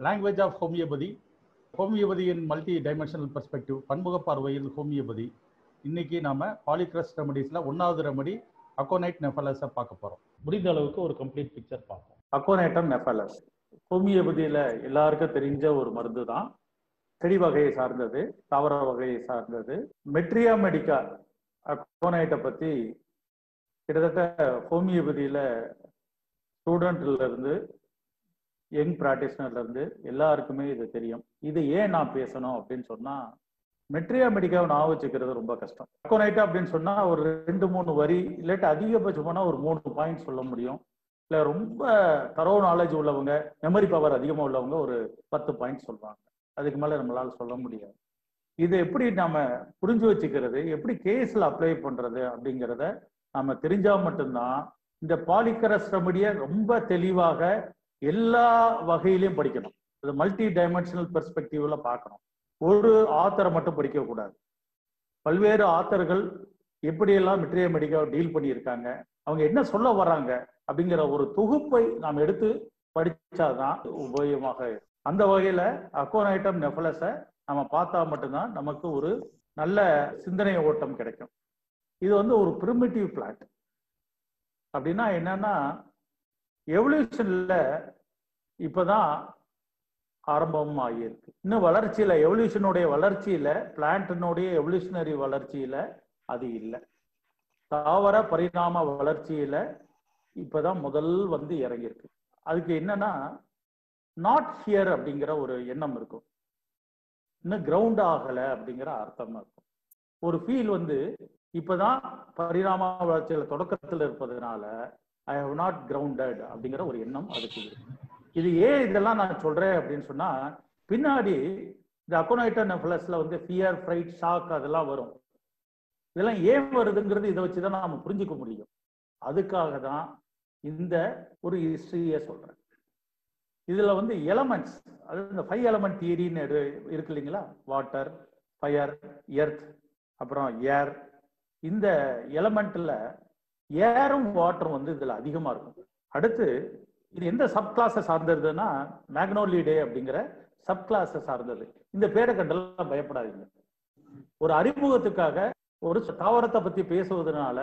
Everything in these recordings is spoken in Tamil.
லாங்குவேஜ் ஆஃப் ஹோமியோபதி ஹோமியோபதியின் மல்டி டைமென்ஷனல் பெர்ஸ்பெக்டிவ் பன்முக பார்வையில் ஹோமியோபதி இன்னைக்கு நாம பாலிக்ரஸ் ரெமடிஸ்ல ஒன்னாவது ரெமடி அக்கோனைட் நெஃபலஸை பார்க்க போறோம் முடிந்த அளவுக்கு ஒரு கம்ப்ளீட் பிக்சர் பார்ப்போம் அக்கோனேட்டம் நெஃபலஸ் ஹோமியோபதியில எல்லாருக்கும் தெரிஞ்ச ஒரு மருந்து தான் செடி வகையை சார்ந்தது தாவர வகையை சார்ந்தது மெட்ரியா மெடிக்கா அக்கோனைட்டை பத்தி கிட்டத்தட்ட ஹோமியோபதியில ஸ்டூடெண்ட்ல இருந்து யங் ப்ராக்டிஷனர்ல இருந்து எல்லாருக்குமே இது தெரியும் இது ஏன் நான் பேசணும் அப்படின்னு சொன்னா மெட்ரியா மெடிக்காவை நான் வச்சுக்கிறது ரொம்ப கஷ்டம் அக்கோனைட்டா அப்படின்னு சொன்னா ஒரு ரெண்டு மூணு வரி இல்லாட்டி அதிகபட்சமான ஒரு மூணு பாயிண்ட் சொல்ல முடியும் இல்லை ரொம்ப தரோ நாலேஜ் உள்ளவங்க மெமரி பவர் அதிகமாக உள்ளவங்க ஒரு பத்து பாயிண்ட் சொல்லுவாங்க அதுக்கு மேலே நம்மளால சொல்ல முடியாது இதை எப்படி நாம புரிஞ்சு வச்சுக்கிறது எப்படி கேஸ்ல அப்ளை பண்றது அப்படிங்கிறத நாம தெரிஞ்சா மட்டும்தான் இந்த பாலிகரஸ் ரெமடியை ரொம்ப தெளிவாக எல்லா வகையிலையும் படிக்கணும் இது மல்டி டைமென்ஷனல் பெர்ஸ்பெக்டிவ்ல பார்க்கணும் ஒரு ஆத்தரை மட்டும் படிக்க கூடாது பல்வேறு ஆத்தர்கள் எப்படியெல்லாம் மெட்ரியா மெடிக்காவை டீல் பண்ணியிருக்காங்க அவங்க என்ன சொல்ல வர்றாங்க அப்படிங்கிற ஒரு தொகுப்பை நாம் எடுத்து படிச்சாதான் உபயோகமாக இருக்கும் அந்த வகையில அக்கோனைட்டம் நெஃபலஸை நம்ம பார்த்தா மட்டும்தான் நமக்கு ஒரு நல்ல சிந்தனை ஓட்டம் கிடைக்கும் இது வந்து ஒரு பிரிமிட்டிவ் பிளாட் அப்படின்னா என்னன்னா எவல்யூஷன்ல இப்பதான் ஆரம்பமும் ஆகியிருக்கு இன்னும் வளர்ச்சியில எவல்யூஷனுடைய வளர்ச்சியில பிளான்டினுடைய எவல்யூஷனரி வளர்ச்சியில அது இல்லை தாவர பரிணாம வளர்ச்சியில இப்பதான் முதல் வந்து இறங்கியிருக்கு அதுக்கு என்னன்னா நாட் ஹியர் அப்படிங்கிற ஒரு எண்ணம் இருக்கும் இன்னும் கிரவுண்ட் ஆகல அப்படிங்கிற அர்த்தம் இருக்கும் ஒரு ஃபீல் வந்து இப்பதான் பரிணாம வளர்ச்சியில தொடக்கத்தில் இருப்பதனால ஐ ஹவ் நாட் கிரவுண்டட் அப்படிங்கிற ஒரு எண்ணம் அதுக்கு இருக்கு இது ஏன் இதெல்லாம் நான் சொல்றேன் அப்படின்னு சொன்னா பின்னாடி இந்த அக்கோனைட்டா நெஃபலஸ்ல வந்து ஃபியர் ஃப்ரைட் ஷாக் அதெல்லாம் வரும் இதெல்லாம் ஏன் வருதுங்கிறது இதை வச்சுதான் நாம புரிஞ்சுக்க முடியும் அதுக்காக தான் இந்த ஒரு ஹிஸ்டரியை சொல்றேன் இதுல வந்து எலமெண்ட்ஸ் அதாவது இந்த ஃபைவ் எலமெண்ட் தியரின்னு இருக்கு இல்லைங்களா வாட்டர் ஃபயர் எர்த் அப்புறம் ஏர் இந்த எலமெண்ட்ல ஏரும் வாட்டரும் வந்து இதுல அதிகமா இருக்கும் அடுத்து இது எந்த சப் கிளாஸை சார்ந்ததுன்னா மேக்னோலிடே அப்படிங்கிற சப் கிளாஸை சார்ந்தது இந்த பேரை கண்டெல்லாம் பயப்படாதீங்க ஒரு அறிமுகத்துக்காக ஒரு தாவரத்தை பத்தி பேசுவதனால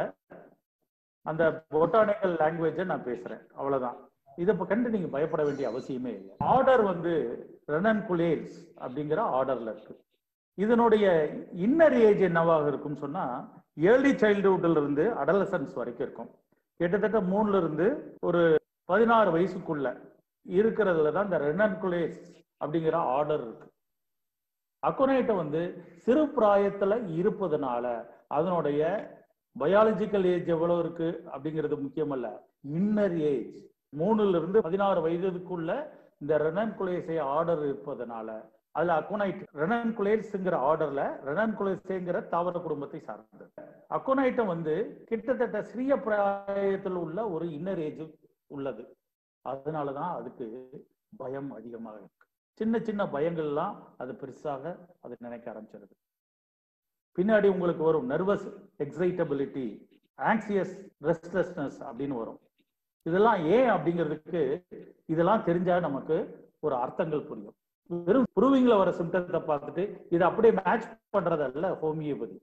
அந்த பொட்டானிக்கல் லாங்குவேஜை நான் பேசுறேன் அவ்வளவுதான் இதை கண்டு நீங்க பயப்பட வேண்டிய அவசியமே இல்லை ஆர்டர் வந்து ரெனன் குலேல்ஸ் அப்படிங்கிற ஆர்டர்ல இருக்கு இதனுடைய இன்னர் ஏஜ் என்னவாக இருக்கும்னு சொன்னா ஏர்லி சைல்டுஹுட்ல இருந்து அடலசன்ஸ் வரைக்கும் இருக்கும் கிட்டத்தட்ட மூணுல இருந்து ஒரு பதினாறு வயசுக்குள்ள இருக்கிறதுல தான் இந்த ரெனன் குலேஸ் அப்படிங்கிற ஆர்டர் இருக்கு அக்கோனைட்டை வந்து சிறு பிராயத்துல இருப்பதனால அதனுடைய பயாலஜிக்கல் ஏஜ் எவ்வளவு இருக்கு அப்படிங்கிறது முக்கியமல்ல இன்னர் ஏஜ் மூணுல இருந்து பதினாறு வயதுக்குள்ள இந்த ரெனன் குலேசை ஆர்டர் இருப்பதனால அதுல அக்கோனைட் ரெனன் குலேஸ்ங்கிற ஆர்டர்ல ரெனன் குலேசேங்கிற தாவர குடும்பத்தை சார்ந்தது அக்கோனைட்டம் வந்து கிட்டத்தட்ட சிறிய பிராயத்தில் உள்ள ஒரு இன்னர் ஏஜ் உள்ளது அதனாலதான் அதுக்கு பயம் அதிகமாக இருக்கு சின்ன சின்ன பயங்கள்லாம் அது பெருசாக அது நினைக்க ஆரம்பிச்சிருது பின்னாடி உங்களுக்கு வரும் நர்வஸ் எக்ஸைட்டபிலிட்டி ஆங்சியஸ் ரெஸ்ட்லெஸ்னஸ் அப்படின்னு வரும் இதெல்லாம் ஏன் அப்படிங்கிறதுக்கு இதெல்லாம் தெரிஞ்சா நமக்கு ஒரு அர்த்தங்கள் புரியும் வெறும் ப்ரூவிங்ல வர சிம்டத்தை பார்த்துட்டு இதை அப்படியே மேட்ச் பண்றதல்ல ஹோமியோபதி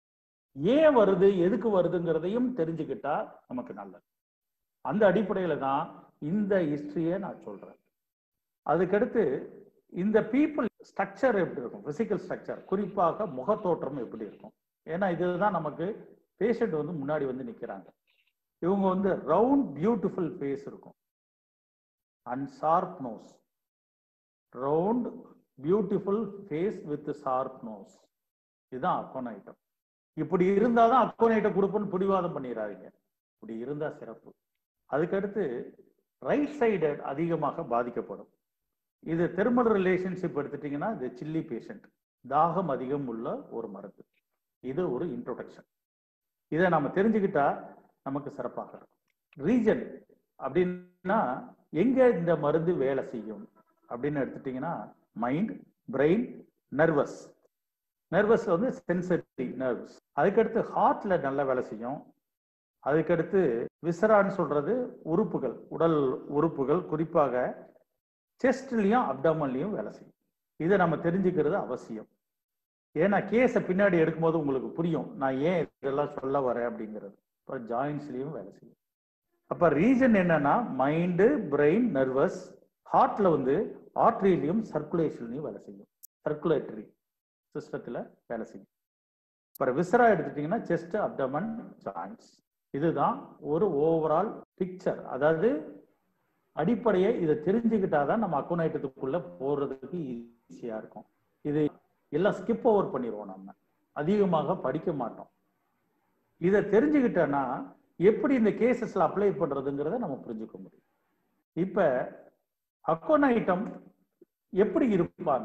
ஏன் வருது எதுக்கு வருதுங்கிறதையும் தெரிஞ்சுக்கிட்டா நமக்கு நல்லது அந்த அடிப்படையில தான் இந்த ஹிஸ்டரியை நான் சொல்றேன் அதுக்கடுத்து இந்த பீப்புள் ஸ்ட்ரக்சர் எப்படி இருக்கும் பிசிக்கல் ஸ்ட்ரக்சர் குறிப்பாக முகத்தோற்றம் எப்படி இருக்கும் ஏன்னா இதுதான் நமக்கு பேஷண்ட் வந்து முன்னாடி வந்து நிக்கிறாங்க இவங்க வந்து ரவுண்ட் பியூட்டிஃபுல் ஃபேஸ் இருக்கும் and sharp nose round beautiful face with sharp nose இதுதான் அக்கோனைட்டம் இப்படி இருந்தாதான் அக்கோனைட்டம் கொடுப்போன்னு பிடிவாதம் பண்ணிடாதீங்க இப்படி இருந்தா சிறப்பு அதுக்கடுத்து ரைட் சைடு அதிகமாக பாதிக்கப்படும் இது தெர்மல் ரிலேஷன்ஷிப் எடுத்துட்டீங்கன்னா இது சில்லி பேஷண்ட் தாகம் அதிகம் உள்ள ஒரு மருந்து இது ஒரு இன்ட்ரோடக்ஷன் இதை நம்ம தெரிஞ்சுக்கிட்டா நமக்கு சிறப்பாக இருக்கும் ரீஜன் அப்படின்னா எங்க இந்த மருந்து வேலை செய்யும் அப்படின்னு எடுத்துட்டீங்கன்னா மைண்ட் பிரெயின் நர்வஸ் நர்வஸ் வந்து சென்சரி நர்வஸ் அதுக்கடுத்து ஹார்ட்ல நல்ல வேலை செய்யும் அதுக்கடுத்து விசரான்னு சொல்றது உறுப்புகள் உடல் உறுப்புகள் குறிப்பாக செஸ்ட்லயும் அப்டமன்லயும் வேலை செய்யும் இதை நம்ம தெரிஞ்சுக்கிறது அவசியம் ஏன்னா கேஸை பின்னாடி எடுக்கும்போது உங்களுக்கு புரியும் நான் ஏன் இதெல்லாம் சொல்ல வரேன் அப்படிங்கிறது இப்போ ஜாயின்ஸ்லயும் வேலை செய்யும் அப்ப ரீசன் என்னன்னா மைண்டு பிரெயின் நர்வஸ் ஹார்ட்ல வந்து ஆர்ட்ரியிலையும் சர்க்குலேஷன்லையும் வேலை செய்யும் சர்க்குலேட்டரி சிஸ்டத்துல வேலை செய்யும் இப்போ விசரா எடுத்துட்டீங்கன்னா செஸ்ட் அப்டமன் ஜாயின்ஸ் இதுதான் ஒரு ஓவரால் பிக்சர் அதாவது அடிப்படையை இதை தெரிஞ்சுக்கிட்டாதான் நம்ம அக்கௌண்ட் ஐட்டத்துக்குள்ள போறதுக்கு ஈஸியா இருக்கும் இது எல்லாம் ஸ்கிப் ஓவர் பண்ணிடுவோம் நம்ம அதிகமாக படிக்க மாட்டோம் இதை தெரிஞ்சுக்கிட்டோன்னா எப்படி இந்த கேசஸ்ல அப்ளை பண்றதுங்கிறத நம்ம புரிஞ்சுக்க முடியும் இப்ப அக்கௌண்ட் ஐட்டம் எப்படி இருப்பாங்க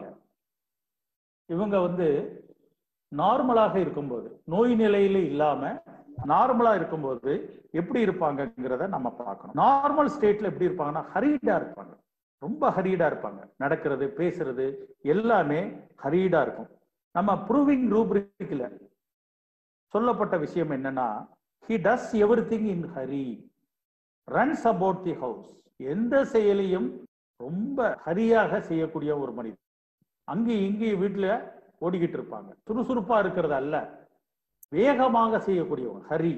இவங்க வந்து நார்மலாக இருக்கும்போது நோய் நிலையில இல்லாம நார்மலா இருக்கும்போது எப்படி இருப்பாங்கங்கிறத நம்ம பார்க்கணும் நார்மல் ஸ்டேட்ல எப்படி இருப்பாங்கன்னா ஹரீடா இருப்பாங்க ரொம்ப ஹரீடா இருப்பாங்க நடக்கிறது பேசுறது எல்லாமே ஹரீடா இருக்கும் நம்ம ப்ரூவிங் ரூப்ரிக்ல சொல்லப்பட்ட விஷயம் என்னன்னா he does every thing in hurry runs about the house எந்த செயலையும் ரொம்ப ஹரியாக செய்யக்கூடிய ஒரு மனிதன் அங்கேயும் இங்கேயும் வீட்டுல ஓடிக்கிட்டு இருப்பாங்க சுறுசுறுப்பா இருக்கிறது அல்ல வேகமாக செய்யக்கூடியவங்க ஹரி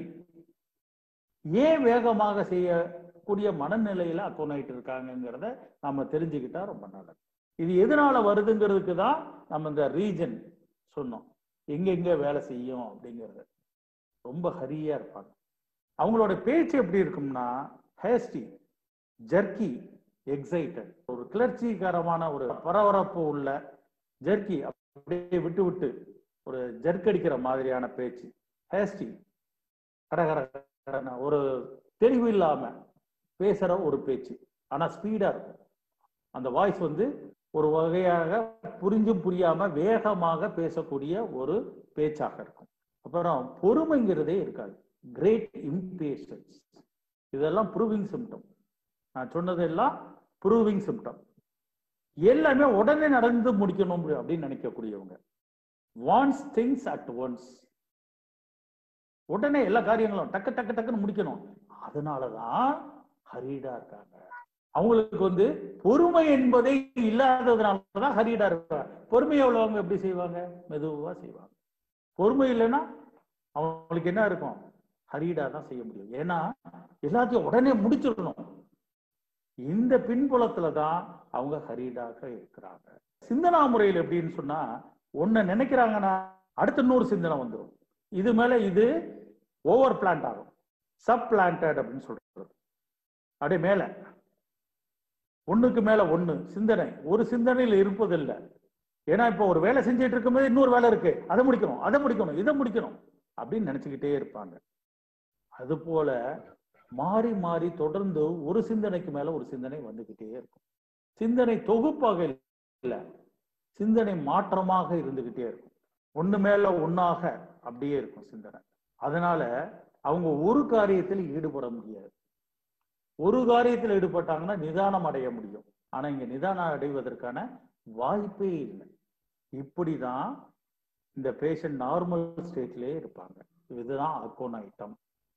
ஏன் வேகமாக செய்யக்கூடிய மனநிலையில அக்கௌண்ட் ஆயிட்டு இருக்காங்கிறத நம்ம தெரிஞ்சுக்கிட்டா ரொம்ப நல்லது இது எதனால வருதுங்கிறதுக்கு தான் நம்ம இந்த ரீஜன் சொன்னோம் எங்கெங்க வேலை செய்யும் அப்படிங்கிறது ரொம்ப ஹரியா இருப்பாங்க அவங்களோட பேச்சு எப்படி இருக்கும்னா ஹேஸ்டி ஜர்க்கி எக்ஸைட்டட் ஒரு கிளர்ச்சிகரமான ஒரு பரபரப்பு உள்ள ஜர்க்கி அப்படியே விட்டு விட்டு ஒரு ஜர்க்கடிக்கிற மாதிரியான பேச்சு ஹேஸ்டி கடகர கடன ஒரு தெளிவு இல்லாம பேசுற ஒரு பேச்சு ஆனா ஸ்பீடா இருக்கும் அந்த வாய்ஸ் வந்து ஒரு வகையாக புரிஞ்சும் புரியாம வேகமாக பேசக்கூடிய ஒரு பேச்சாக இருக்கும் அப்புறம் பொறுமைங்கிறதே இருக்காது கிரேட் இம்பேஷன்ஸ் இதெல்லாம் ப்ரூவிங் சிம்டம் நான் சொன்னதெல்லாம் ப்ரூவிங் சிம்டம் எல்லாமே உடனே நடந்து முடிக்கணும் அப்படின்னு நினைக்கக்கூடியவங்க வான்ஸ் திங்ஸ் அட் ஒன்ஸ் உடனே எல்லா காரியங்களும் டக்கு டக்கு டக்குன்னு முடிக்கணும் அதனாலதான் ஹரீடா இருக்காங்க அவங்களுக்கு வந்து பொறுமை என்பதே இல்லாததுனாலதான் ஹரீடா இருக்காங்க பொறுமையை உள்ளவங்க எப்படி செய்வாங்க மெதுவா செய்வாங்க பொறுமை இல்லைன்னா அவங்களுக்கு என்ன இருக்கும் ஹரீடா தான் செய்ய முடியும் ஏன்னா எல்லாத்தையும் உடனே முடிச்சிடணும் இந்த பின்புலத்துல தான் அவங்க ஹரீடாக இருக்கிறாங்க சிந்தனா முறையில் எப்படின்னு சொன்னா ஒன்ன நினைக்கிறாங்கன்னா அடுத்த இன்னொரு சிந்தனை வந்துடும் இது மேல இது ஓவர் பிளான்ட் ஆகும் சப் பிளான்டட் அப்படின்னு சொல்றது அப்படியே மேல ஒண்ணுக்கு மேல ஒண்ணு சிந்தனை ஒரு சிந்தனையில் இருப்பதில்லை ஏன்னா இப்போ ஒரு வேலை செஞ்சுட்டு இருக்கும்போது இன்னொரு வேலை இருக்கு அதை முடிக்கணும் அதை முடிக்கணும் இதை முடிக்கணும் அப்படின்னு நினைச்சுக்கிட்டே இருப்பாங்க அது போல மாறி மாறி தொடர்ந்து ஒரு சிந்தனைக்கு மேல ஒரு சிந்தனை வந்துகிட்டே இருக்கும் சிந்தனை தொகுப்பாக இல்ல சிந்தனை மாற்றமாக இருந்துகிட்டே இருக்கும் ஒண்ணு மேல ஒன்னாக அப்படியே இருக்கும் சிந்தனை அதனால அவங்க ஒரு காரியத்தில் ஈடுபட முடியாது ஒரு காரியத்தில் ஈடுபட்டாங்கன்னா நிதானம் அடைய முடியும் ஆனா இங்க நிதானம் அடைவதற்கான வாய்ப்பே இல்லை இப்படிதான் இந்த பேஷண்ட் நார்மல் ஸ்டேட்லயே இருப்பாங்க இதுதான் அக்கோன் ஐட்டம்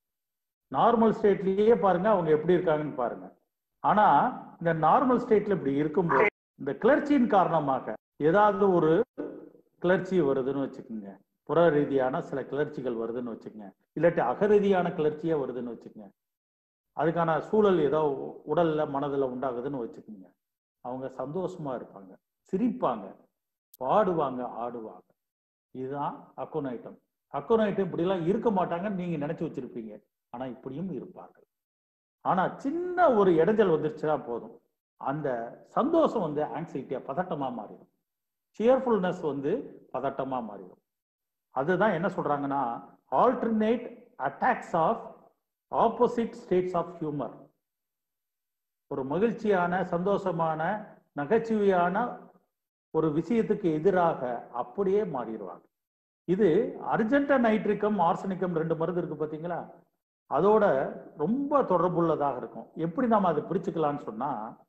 நார்மல் ஸ்டேட்லயே பாருங்க அவங்க எப்படி இருக்காங்கன்னு பாருங்க ஆனா இந்த நார்மல் ஸ்டேட்ல இப்படி இருக்கும்போது இந்த கிளர்ச்சியின் காரணமாக ஏதாவது ஒரு கிளர்ச்சி வருதுன்னு வச்சுக்கோங்க புற ரீதியான சில கிளர்ச்சிகள் வருதுன்னு வச்சுக்கோங்க இல்லாட்டி அகரீதியான கிளர்ச்சியா வருதுன்னு வச்சுக்கோங்க அதுக்கான சூழல் ஏதோ உடல்ல மனதுல உண்டாகுதுன்னு வச்சுக்கோங்க அவங்க சந்தோஷமா இருப்பாங்க சிரிப்பாங்க பாடுவாங்க ஆடுவாங்க இதுதான் அக்கோன் ஐட்டம் அக்கோன் ஐட்டம் இப்படிலாம் இருக்க மாட்டாங்கன்னு நீங்க நினைச்சு வச்சிருப்பீங்க ஆனா இப்படியும் இருப்பார்கள் ஆனா சின்ன ஒரு இடைஞ்சல் வந்துருச்சுன்னா போதும் அந்த சந்தோஷம் வந்து ஆங்ஸைட்டியா பதட்டமா மாறிடும் சியர்ஃபுல்னஸ் வந்து பதட்டமா மாறிடும் அதுதான் என்ன சொல்றாங்கன்னா alternate attacks of opposite states of humour ஒரு மகிழ்ச்சியான சந்தோஷமான நகைச்சுவையான ஒரு விஷயத்துக்கு எதிராக அப்படியே மாறிடுவாங்க இது அர்ஜென்ட நைட்ரிக்கம் ஆர்சனிக்கம் ரெண்டு மருந்து இருக்கு பாத்தீங்களா அதோட ரொம்ப தொடர்புள்ளதாக இருக்கும் எப்படி நாம அதை பிரிச்சுக்கலாம்னு சொன்னா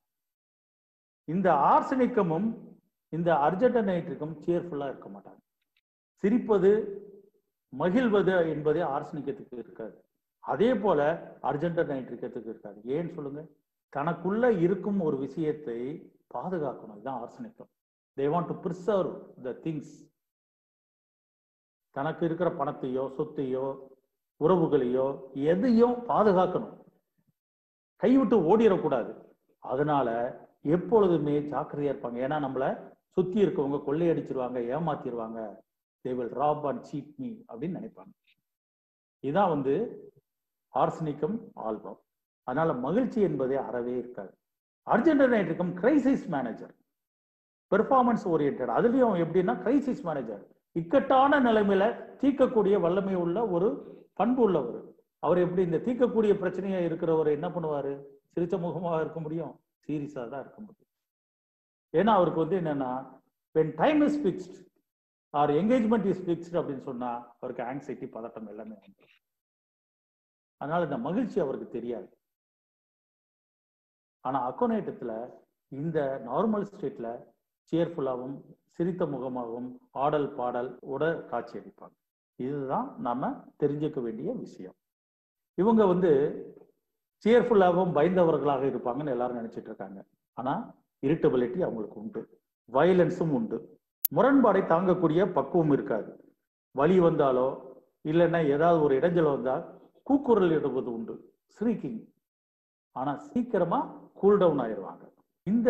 இந்த ஆர்சனிக்கமும் இந்த அர்ஜென்ட நைட்ரிக்கம் சேர்ஃபுல்லா இருக்க மாட்டாங்க சிரிப்பது மகிழ்வது என்பதே ஆர்சனிக்கத்துக்கு இருக்காது அதே போல அர்ஜென்ட நைட்ரிக்கத்துக்கு இருக்காது ஏன்னு சொல்லுங்க தனக்குள்ள இருக்கும் ஒரு விஷயத்தை பாதுகாக்கணும் இதுதான் arsenicum they want to preserve the things தனக்கு இருக்கிற பணத்தையோ சொத்தையோ உறவுகளையோ எதையும் பாதுகாக்கணும் கைவிட்டு ஓடிடக்கூடாது அதனால எப்பொழுதுமே ஜாக்கிரதையா இருப்பாங்க ஏன்னா நம்மள சுத்தி இருக்கவங்க கொள்ளையடிச்சிருவாங்க ஏமாத்திடுவாங்க they will rob and cheat me அப்படின்னு நினைப்பாங்க இதான் வந்து ஆர்சனிக்கம் ஆல்பம் அதனால மகிழ்ச்சி என்பதே அறவே இருக்காது அர்ஜென்டினைட்டுக்கும் கிரைசிஸ் மேனேஜர் பெர்ஃபார்மன்ஸ் ஓரியன்ட் அதுலயும் எப்படின்னா கிரைசிஸ் மேனேஜர் இக்கட்டான நிலைமையில தீர்க்கக்கூடிய வல்லமை உள்ள ஒரு பண்பு உள்ளவர் அவர் எப்படி இந்த தீர்க்கக்கூடிய பிரச்சனையா இருக்கிறவர் என்ன பண்ணுவாரு சிரிச்ச முகமாக இருக்க முடியும் சீரியஸா தான் இருக்க முடியும் ஏன்னா அவருக்கு வந்து என்னன்னா when time is fixed or engagement is fixed அப்படின்னு சொன்னா அவருக்கு ஆங்ஸைட்டி பதட்டம் எல்லாமே வந்து அதனால இந்த மகிழ்ச்சி அவருக்கு தெரியாது ஆனா அக்கோனேட்டத்துல இந்த நார்மல் ஸ்டேட்ல சேர்ஃபுல்லாகவும் சிரித்த முகமாகவும் ஆடல் பாடல் உட காட்சி அளிப்பாங்க இதுதான் நாம தெரிஞ்சுக்க வேண்டிய விஷயம் இவங்க வந்து சேர்ஃபுல்லாகவும் பயந்தவர்களாக இருப்பாங்கன்னு எல்லாரும் நினைச்சிட்டு இருக்காங்க ஆனா இரிட்டபிலிட்டி அவங்களுக்கு உண்டு வயலன்ஸும் உண்டு முரண்பாடை தாங்கக்கூடிய பக்குவம் இருக்காது வலி வந்தாலோ இல்லைன்னா ஏதாவது ஒரு இடைஞ்சல் வந்தா கூக்குரல் இடுவது உண்டு ஸ்ரீக்கிங் ஆனா சீக்கிரமா கூல் டவுன் ஆயிடுவாங்க இந்த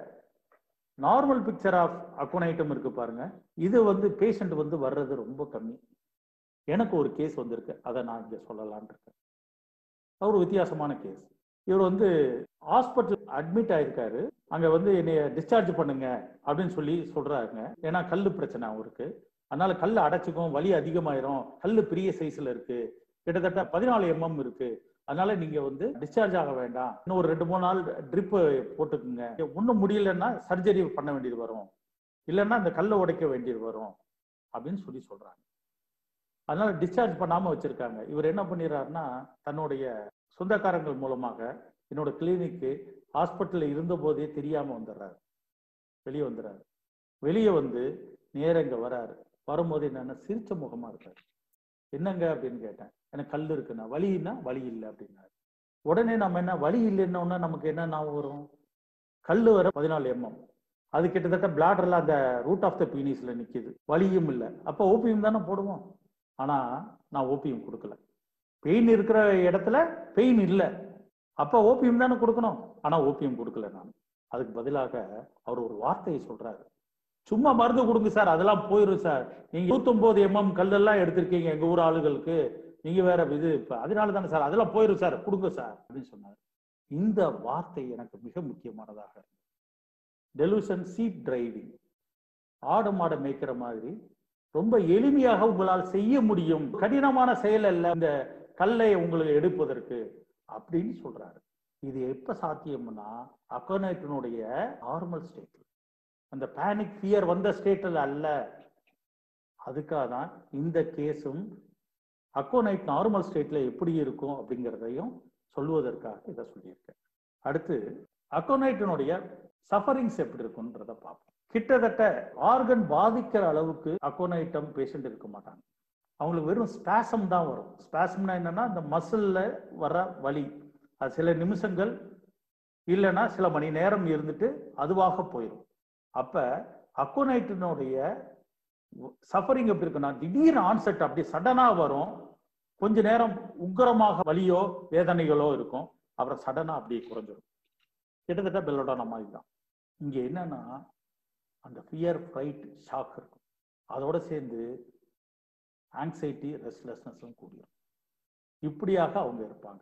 நார்மல் பிக்சர் ஆஃப் அக்கோனைட்டம் இருக்கு பாருங்க இது வந்து பேஷண்ட் வந்து வர்றது ரொம்ப கம்மி எனக்கு ஒரு கேஸ் வந்திருக்கு அதை நான் இங்க சொல்லலான் இருக்கேன் அவர் வித்தியாசமான கேஸ் இவர் வந்து ஹாஸ்பிட்டல் அட்மிட் ஆயிருக்காரு அங்க வந்து என்னைய டிஸ்சார்ஜ் பண்ணுங்க அப்படின்னு சொல்லி சொல்றாங்க ஏன்னா கல்லு பிரச்சனை அவருக்கு அதனால கல் அடைச்சிக்கும் வலி அதிகமாயிரும் கல்லு பெரிய சைஸ்ல இருக்கு கிட்டத்தட்ட பதினாலு எம்எம் இருக்கு அதனால நீங்க வந்து டிஸ்சார்ஜ் ஆக வேண்டாம் இன்னும் ஒரு ரெண்டு மூணு நாள் ட்ரிப் போட்டுக்குங்க ஒன்றும் முடியலன்னா சர்ஜரி பண்ண வேண்டியது வரும் இல்லைன்னா இந்த கல்லை உடைக்க வேண்டியது வரும் அப்படின்னு சொல்லி சொல்றாங்க அதனால டிஸ்சார்ஜ் பண்ணாம வச்சிருக்காங்க இவர் என்ன பண்ணிடுறாருன்னா தன்னுடைய சொந்தக்காரங்கள் மூலமாக என்னோட கிளினிக்கு ஹாஸ்பிட்டல்ல இருந்த போதே தெரியாம வந்துடுறாரு வெளியே வந்துடுறாரு வெளியே வந்து நேர இங்க வராரு வரும்போது என்னன்னா சிரிச்ச முகமா இருக்காரு என்னங்க அப்படின்னு கேட்டேன் எனக்கு கல் இருக்குண்ணா வலின்னா வலி இல்லை அப்படின்னாரு உடனே நம்ம என்ன வலி இல்லைன்னா நமக்கு என்ன ஞாபகம் வரும் கல் வர பதினாலு எம்எம் அது கிட்டத்தட்ட பிளாடர்ல அந்த ரூட் ஆஃப் த பீனிஸ்ல நிக்குது வலியும் இல்லை அப்ப ஓபியம் தானே போடுவோம் ஆனா நான் ஓபியம் கொடுக்கல பெயின் இருக்கிற இடத்துல பெயின் இல்லை அப்ப ஓபியம் தானே கொடுக்கணும் ஆனா ஓபியம் கொடுக்கல நான் அதுக்கு பதிலாக அவர் ஒரு வார்த்தையை சொல்றாரு சும்மா மருந்து கொடுங்க சார் அதெல்லாம் போயிடும் சார் நீங்க இருபத்தொன்பது எம்எம் கல்லெல்லாம் எடுத்திருக்கீங்க எங்க ஊர் ஆளுகளுக்கு நீங்க வேற இது இப்ப அதனால தானே சார் அதெல்லாம் போயிடும் சார் கொடுங்க சார் அப்படின்னு சொன்னார் இந்த வார்த்தை எனக்கு மிக முக்கியமானதாக டெலுஷன் சீட் டிரைவிங் ஆடு மாடை மேய்க்கிற மாதிரி ரொம்ப எளிமையாக உங்களால் செய்ய முடியும் கடினமான செயல் அல்ல இந்த கல்லை உங்களுக்கு எடுப்பதற்கு அப்படின்னு சொல்றாரு இது எப்ப சாத்தியம்னா அக்கோனைட்டினுடைய நார்மல் ஸ்டேட் அந்த பேனிக் ஃபியர் வந்த ஸ்டேட்டில் அல்ல அதுக்காக தான் இந்த கேஸும் அக்கோனைட் நார்மல் ஸ்டேட்ல எப்படி இருக்கும் அப்படிங்கிறதையும் சொல்லுவதற்காக இதை சொல்லியிருக்கேன் அடுத்து அக்கோனைட்டினுடைய சஃபரிங்ஸ் எப்படி இருக்குன்றத பார்ப்போம் கிட்டத்தட்ட ஆர்கன் பாதிக்கிற அளவுக்கு அக்கோனைட்டம் பேஷண்ட் இருக்க மாட்டாங்க அவங்களுக்கு வெறும் ஸ்பாசம் தான் வரும் ஸ்பாசம்னா என்னன்னா இந்த மசில்ல வர வலி அது சில நிமிஷங்கள் இல்லைன்னா சில மணி நேரம் இருந்துட்டு அதுவாக போயிடும் அப்ப அக்கோனைட்டினுடைய சஃபரிங் எப்படி இருக்குன்னா திடீர் ஆன்செட் அப்படி சடனா வரும் கொஞ்ச நேரம் உக்கரமாக வலியோ வேதனைகளோ இருக்கும் அப்புறம் சடனா அப்படியே குறைஞ்சிடும் கிட்டத்தட்ட பெல்லோடான மாதிரி தான் இங்க என்னன்னா அந்த ஃபியர் ஃப்ரைட் ஷாக் இருக்கும் அதோட சேர்ந்து ஆங்ஸைட்டி ரெஸ்ட்லெஸ்னஸும் கூடியும் இப்படியாக அவங்க இருப்பாங்க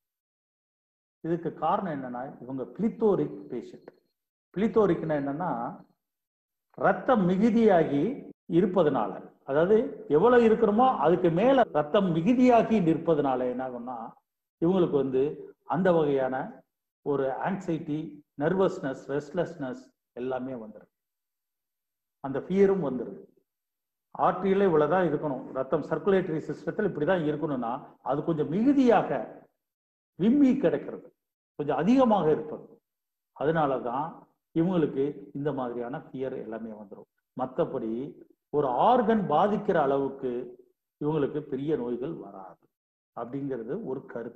இதுக்கு காரணம் என்னன்னா இவங்க பிளித்தோரிக் பேஷண்ட் பிளித்தோரிக்னா என்னன்னா ரத்தம் மிகுதியாகி இருப்பதனால அதாவது எவ்வளவு இருக்கிறோமோ அதுக்கு மேல ரத்தம் மிகுதியாகி நிற்பதனால என்ன ஆகும்னா இவங்களுக்கு வந்து அந்த வகையான ஒரு ஆங்ஸைட்டி நர்வஸ்னஸ் ரெஸ்ட்லெஸ்னஸ் எல்லாமே வந்துடும் அந்த ஃபியரும் வந்துடுது ஆர்ட்ரியில இவ்வளவுதான் இருக்கணும் ரத்தம் சர்க்குலேட்டரி சிஸ்டத்தில் இப்படிதான் இருக்கணும்னா அது கொஞ்சம் மிகுதியாக விம்மி கிடைக்கிறது கொஞ்சம் அதிகமாக இருப்பது அதனாலதான் இவங்களுக்கு இந்த மாதிரியான ஃபியர் எல்லாமே வந்துடும் மற்றபடி ஒரு ஆர்கன் பாதிக்கிற அளவுக்கு இவங்களுக்கு பெரிய நோய்கள் வராது அப்படிங்கிறது ஒரு கருத்து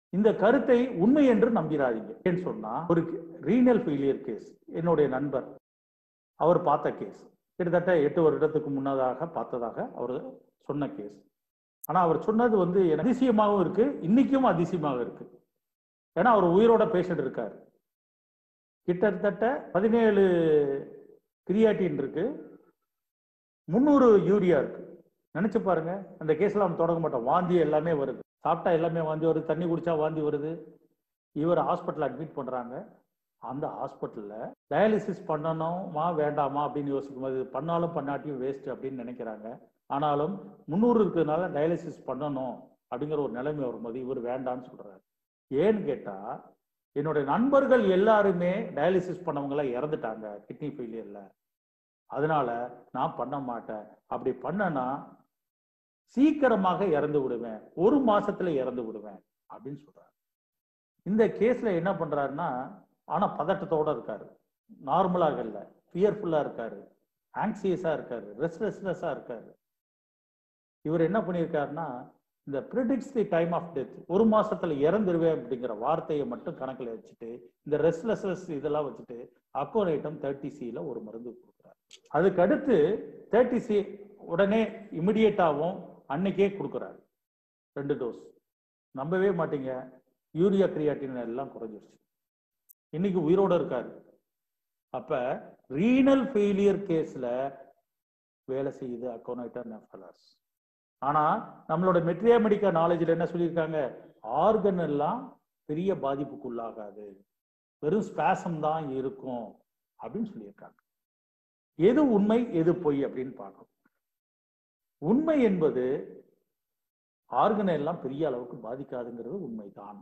இந்த கருத்தை உண்மை என்று நம்பிடாதீங்க ஏன்னு சொன்னா ஒரு ரீனல் ஃபெயிலியர் கேஸ் என்னுடைய நண்பர் அவர் பார்த்த கேஸ் கிட்டத்தட்ட எட்டு வருடத்துக்கு முன்னதாக பார்த்ததாக அவர் சொன்ன கேஸ் ஆனா அவர் சொன்னது வந்து எனக்கு அதிசயமாகவும் இருக்கு இன்னைக்கும் அதிசயமாக இருக்கு ஏன்னா அவர் உயிரோட பேஷண்ட் இருக்காரு கிட்டத்தட்ட பதினேழு கிரியாட்டின் இருக்கு முந்நூறு யூரியா இருக்கு நினைச்சு பாருங்க அந்த கேஸ்ல அவன் தொடங்க மாட்டோம் வாந்தி எல்லாமே வருது சாப்பிட்டா எல்லாமே வாந்தி வருது தண்ணி குடிச்சா வாந்தி வருது இவர் ஹாஸ்பிட்டல் அட்மிட் பண்றாங்க அந்த ஹாஸ்பிட்டல்ல டயாலிசிஸ் பண்ணணுமா வேண்டாமா அப்படின்னு யோசிக்கும் போது பண்ணாலும் பண்ணாட்டியும் வேஸ்ட் அப்படின்னு நினைக்கிறாங்க ஆனாலும் முந்நூறு இருக்கிறதுனால டயாலிசிஸ் பண்ணணும் அப்படிங்கிற ஒரு நிலைமை வரும்போது இவர் வேண்டான்னு சொல்றாரு ஏன்னு கேட்டா என்னுடைய நண்பர்கள் எல்லாருமே டயாலிசிஸ் பண்ணவங்க எல்லாம் இறந்துட்டாங்க கிட்னி ஃபெயிலியர்ல அதனால நான் பண்ண மாட்டேன் அப்படி பண்ணனா சீக்கிரமாக இறந்து விடுவேன் ஒரு மாசத்துல இறந்து விடுவேன் அப்படின்னு சொல்றாரு இந்த கேஸ்ல என்ன பண்றாருன்னா ஆனா பதட்டத்தோட இருக்காரு நார்மலாக இல்ல ஃபியர்ஃபுல்லா இருக்காரு ஆங்ஸியஸா இருக்காரு ரெஸ்ட்லெஸ்னஸா இருக்காரு இவர் என்ன பண்ணியிருக்காருன்னா இந்த predicts the time of death ஒரு மாசத்துல இறந்துருவேன் அப்படிங்கிற வார்த்தையை மட்டும் கணக்குல வச்சுட்டு இந்த ரெஸ்ட்லெஸ்னஸ் இதெல்லாம் வச்சுட்டு அக்கோனைட்டம் தேர்ட்டி சில ஒரு மருந்து கொடுக்குறாரு அதுக்கு அடுத்து தேர்ட்டி சி உடனே இமிடியேட்டாவும் அன்னைக்கே கொடுக்குறாரு ரெண்டு டோஸ் நம்பவே மாட்டீங்க யூரியா கிரியாட்டின் எல்லாம் குறைஞ்சிருச்சு இன்னைக்கு உயிரோட இருக்காரு அப்ப ரீனல் ஃபெயிலியர் கேஸ்ல வேலை செய்யுது அக்கோனைட்டர் நெஃபலஸ் ஆனா நம்மளோட மெட்ரியா மெடிக்கா நாலேஜ்ல என்ன சொல்லியிருக்காங்க ஆர்கன் எல்லாம் பெரிய பாதிப்புக்குள்ளாகாது வெறும் ஸ்பேசம் தான் இருக்கும் அப்படின்னு சொல்லியிருக்காங்க எது உண்மை எது பொய் அப்படின்னு பார்க்கணும் உண்மை என்பது ஆர்கனை எல்லாம் பெரிய அளவுக்கு பாதிக்காதுங்கிறது உண்மைதான்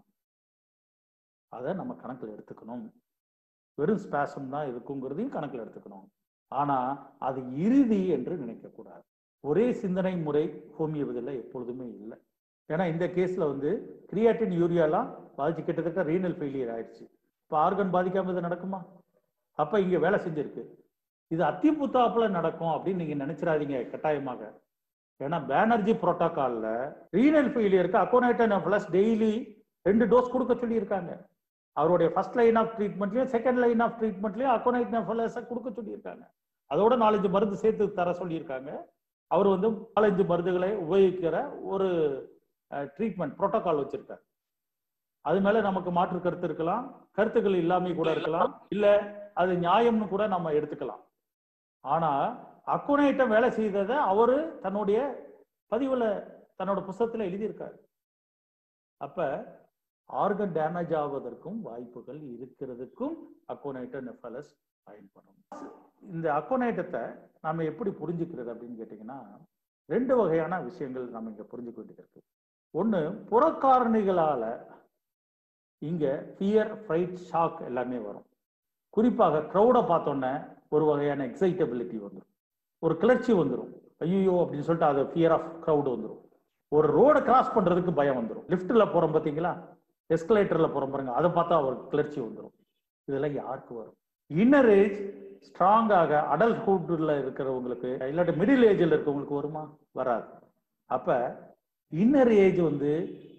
அதை நம்ம கணக்கில் எடுத்துக்கணும் வெறும் ஸ்பேசம் தான் இருக்குங்கிறதையும் கணக்கில் எடுத்துக்கணும் ஆனா அது இறுதி என்று நினைக்கக்கூடாது ஒரே சிந்தனை முறை ஹோமியோபதியில் எப்பொழுதுமே இல்லை ஏன்னா இந்த கேஸ்ல வந்து கிரியாட்டின் யூரியாலாம் பாதிச்சு கிட்டத்தட்ட ரீனல் ஃபெயிலியர் ஆயிடுச்சு இப்போ ஆர்கன் பாதிக்காம இது நடக்குமா அப்ப இங்க வேலை செஞ்சிருக்கு இது அத்தி புத்தாப்புல நடக்கும் அப்படின்னு நீங்க நினைச்சிடாதீங்க கட்டாயமாக ஏன்னா பேனர்ஜி புரோட்டோகால்ல ரீனல் ஃபெயிலியருக்கு அக்கோனைட்டன் பிளஸ் டெய்லி ரெண்டு டோஸ் கொடுக்க சொல்லியிருக்காங்க அவருடைய ஃபர்ஸ்ட் லைன் ஆஃப் ட்ரீட்மெண்ட்லயும் செகண்ட் லைன் ஆஃப் ட்ரீட்மெண்ட்லயும் அக்கோனைட்டன் பிளஸ் கொடுக்க சொல்லியிருக்காங்க அதோட நாலஞ்சு மருந்து சேர்த்து தர சொல்லியிருக்காங்க அவர் வந்து நாலஞ்சு மருந்துகளை உபயோகிக்கிற ஒரு ட்ரீட்மெண்ட் புரோட்டோகால் வச்சிருக்காரு அது மேல நமக்கு மாற்று கருத்து இருக்கலாம் கருத்துக்கள் இல்லாம கூட இருக்கலாம் இல்ல அது நியாயம்னு கூட நம்ம எடுத்துக்கலாம் ஆனா அக்குனைட்டம் வேலை செய்ததை அவரு தன்னுடைய பதிவுல தன்னோட புஸ்தகத்துல எழுதியிருக்காரு அப்ப ஆர்கன் டேமேஜ் ஆவதற்கும் வாய்ப்புகள் இருக்கிறதுக்கும் அக்கோனைட்டம் நெஃபலஸ் பயன்படும் இந்த அக்கோனைட்டத்தை நாம எப்படி புரிஞ்சுக்கிறது அப்படின்னு கேட்டீங்கன்னா ரெண்டு வகையான விஷயங்கள் நம்ம இங்க புரிஞ்சுக்க வேண்டியது இருக்கு ஒண்ணு புறக்காரணிகளால இங்க ஃபியர் ஃப்ரைட் ஷாக் எல்லாமே வரும் குறிப்பாக க்ரௌடை பார்த்தோன்னே ஒரு வகையான எக்ஸைட்டபிலிட்டி வந்துடும் ஒரு கிளர்ச்சி வந்துடும் ஐயோ அப்படின்னு சொல்லிட்டு அது ஃபியர் ஆஃப் க்ரௌடு வந்துடும் ஒரு ரோடை கிராஸ் பண்றதுக்கு பயம் வந்துடும் லிஃப்ட்ல போறோம் பார்த்தீங்களா எஸ்கலேட்டர்ல போறோம் பாருங்க அதை பார்த்தா ஒரு கிளர்ச்சி வந்துடும் இதெல்லாம் யாருக்கு வரும் இன்னர் ஏஜ் ஸ்ட்ராங்காக அடல்ட்ஹுட்ல இருக்கிறவங்களுக்கு இல்லாட்டி மிடில் ஏஜ்ல இருக்கவங்களுக்கு வருமா வராது அப்ப இன்னர் ஏஜ் வந்து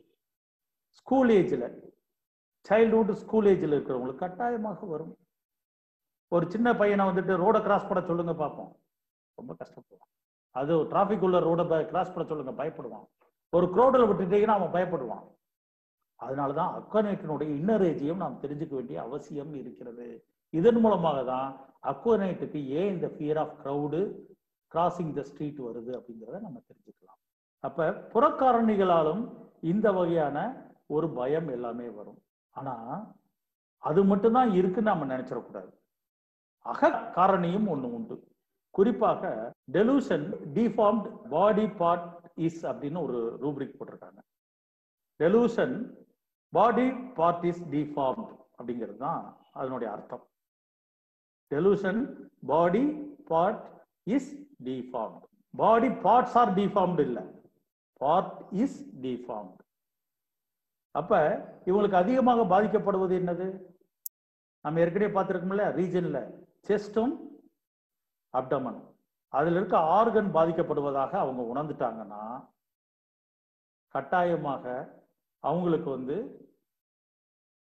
ஸ்கூல் ஏஜ்ல சைல்ட்ஹுட் ஸ்கூல் ஏஜ்ல இருக்கிறவங்களுக்கு கட்டாயமாக வரும் ஒரு சின்ன பையனை வந்துட்டு ரோட கிராஸ் பண்ண சொல்லுங்க பார்ப்போம் ரொம்ப கஷ்டப்படுவான் அது டிராபிக் உள்ள ரோட கிராஸ் பண்ண சொல்லுங்க பயப்படுவான் ஒரு குரோடில் விட்டுட்டீங்கன்னா அவன் பயப்படுவான் அதனாலதான் அக்வனைட்டினுடைய இன்னர் ஏஜையும் நாம் தெரிஞ்சுக்க வேண்டிய அவசியம் இருக்கிறது இதன் மூலமாக தான் அக்வனைட்டுக்கு ஏன் இந்த fear of crowd crossing the street வருது அப்படிங்கிறத நம்ம தெரிஞ்சுக்கலாம் அப்ப புறக்காரணிகளாலும் இந்த வகையான ஒரு பயம் எல்லாமே வரும் ஆனா அது மட்டும்தான் இருக்குன்னு நம்ம நினைச்சிடக்கூடாது அக காரணியும் ஒண்ணு உண்டு குறிப்பாக delusion deformed body part is அப்படின்னு ஒரு ரூப்ரிக் போட்டிருக்காங்க delusion body part is deformed அப்படிங்கிறது தான் அதனுடைய அர்த்தம் delusion body part is deformed body parts are deformed இல்லை பார்ட் இஸ் டிஃபார்ம்ட் அப்ப இவங்களுக்கு அதிகமாக பாதிக்கப்படுவது என்னது நம்ம ஏற்கனவே பார்த்துருக்கோம்ல ரீஜன்ல செஸ்டும் அப்டமன் அதுல இருக்க ஆர்கன் பாதிக்கப்படுவதாக அவங்க உணர்ந்துட்டாங்கன்னா கட்டாயமாக அவங்களுக்கு வந்து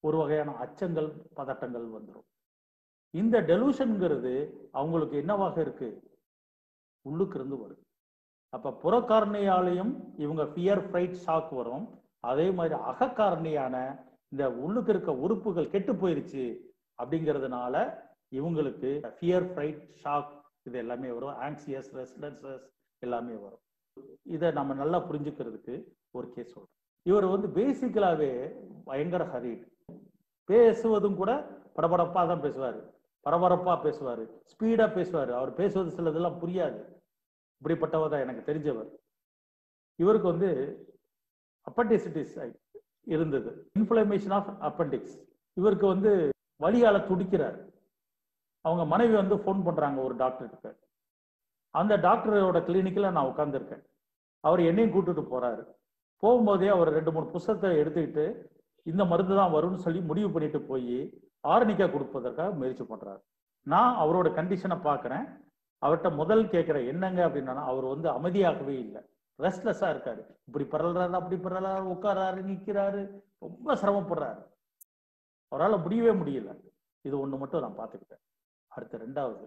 ஒரு வகையான அச்சங்கள் பதட்டங்கள் வந்துடும் இந்த டெலூஷன்ங்கிறது அவங்களுக்கு என்னவாக இருக்கு உள்ளுக்கு இருந்து வருது அப்ப புறக்காரணியாலையும் இவங்க ஃபியர் ஃப்ரைட் ஷாக் வரும் அதே மாதிரி அகக்காரணியான இந்த உள்ளுக்கு இருக்க உறுப்புகள் கெட்டு போயிருச்சு அப்படிங்கிறதுனால இவங்களுக்கு ஃபியர் ஃப்ரைட் ஷாக் இது எல்லாமே வரும் ஆங்ஸியஸ் ரெஸ்ட்லெஸ்னஸ் எல்லாமே வரும் இதை நம்ம நல்லா புரிஞ்சுக்கிறதுக்கு ஒரு கேஸ் சொல்றோம் இவர் வந்து பேசிக்கலாவே பயங்கர ஹரீட் பேசுவதும் கூட படபடப்பா தான் பேசுவாரு பரபரப்பா பேசுவாரு ஸ்பீடா பேசுவாரு அவர் பேசுவது சிலதெல்லாம் புரியாது இப்படிப்பட்டவர் தான் எனக்கு தெரிஞ்சவர் இவருக்கு வந்து அப்பண்டிசிட்டிஸ் இருந்தது இன்ஃப்ளமேஷன் ஆஃப் அப்பண்டிக்ஸ் இவருக்கு வந்து வலியால துடிக்கிறார் அவங்க மனைவி வந்து ஃபோன் பண்றாங்க ஒரு டாக்டர்கிட்ட அந்த டாக்டரோட கிளினிக்கில் நான் உட்காந்துருக்கேன் அவர் என்னையும் கூட்டிட்டு போறாரு போகும்போதே அவர் ரெண்டு மூணு புஸ்தகத்தை எடுத்துக்கிட்டு இந்த மருந்து தான் வரும்னு சொல்லி முடிவு பண்ணிட்டு போய் ஆரணிக்கா கொடுப்பதற்காக முயற்சி பண்றாரு நான் அவரோட கண்டிஷனை பார்க்குறேன் அவர்கிட்ட முதல் கேட்குற என்னங்க அப்படின்னா அவர் வந்து அமைதியாகவே இல்லை ரெஸ்ட்லெஸ்ஸாக இருக்காரு இப்படி பரல்றாரு அப்படி பரல்றாரு உட்காராரு நிற்கிறாரு ரொம்ப சிரமப்படுறாரு அவரால் முடியவே முடியல இது ஒன்று மட்டும் நான் பார்த்துக்கிட்டேன் அடுத்த ரெண்டாவது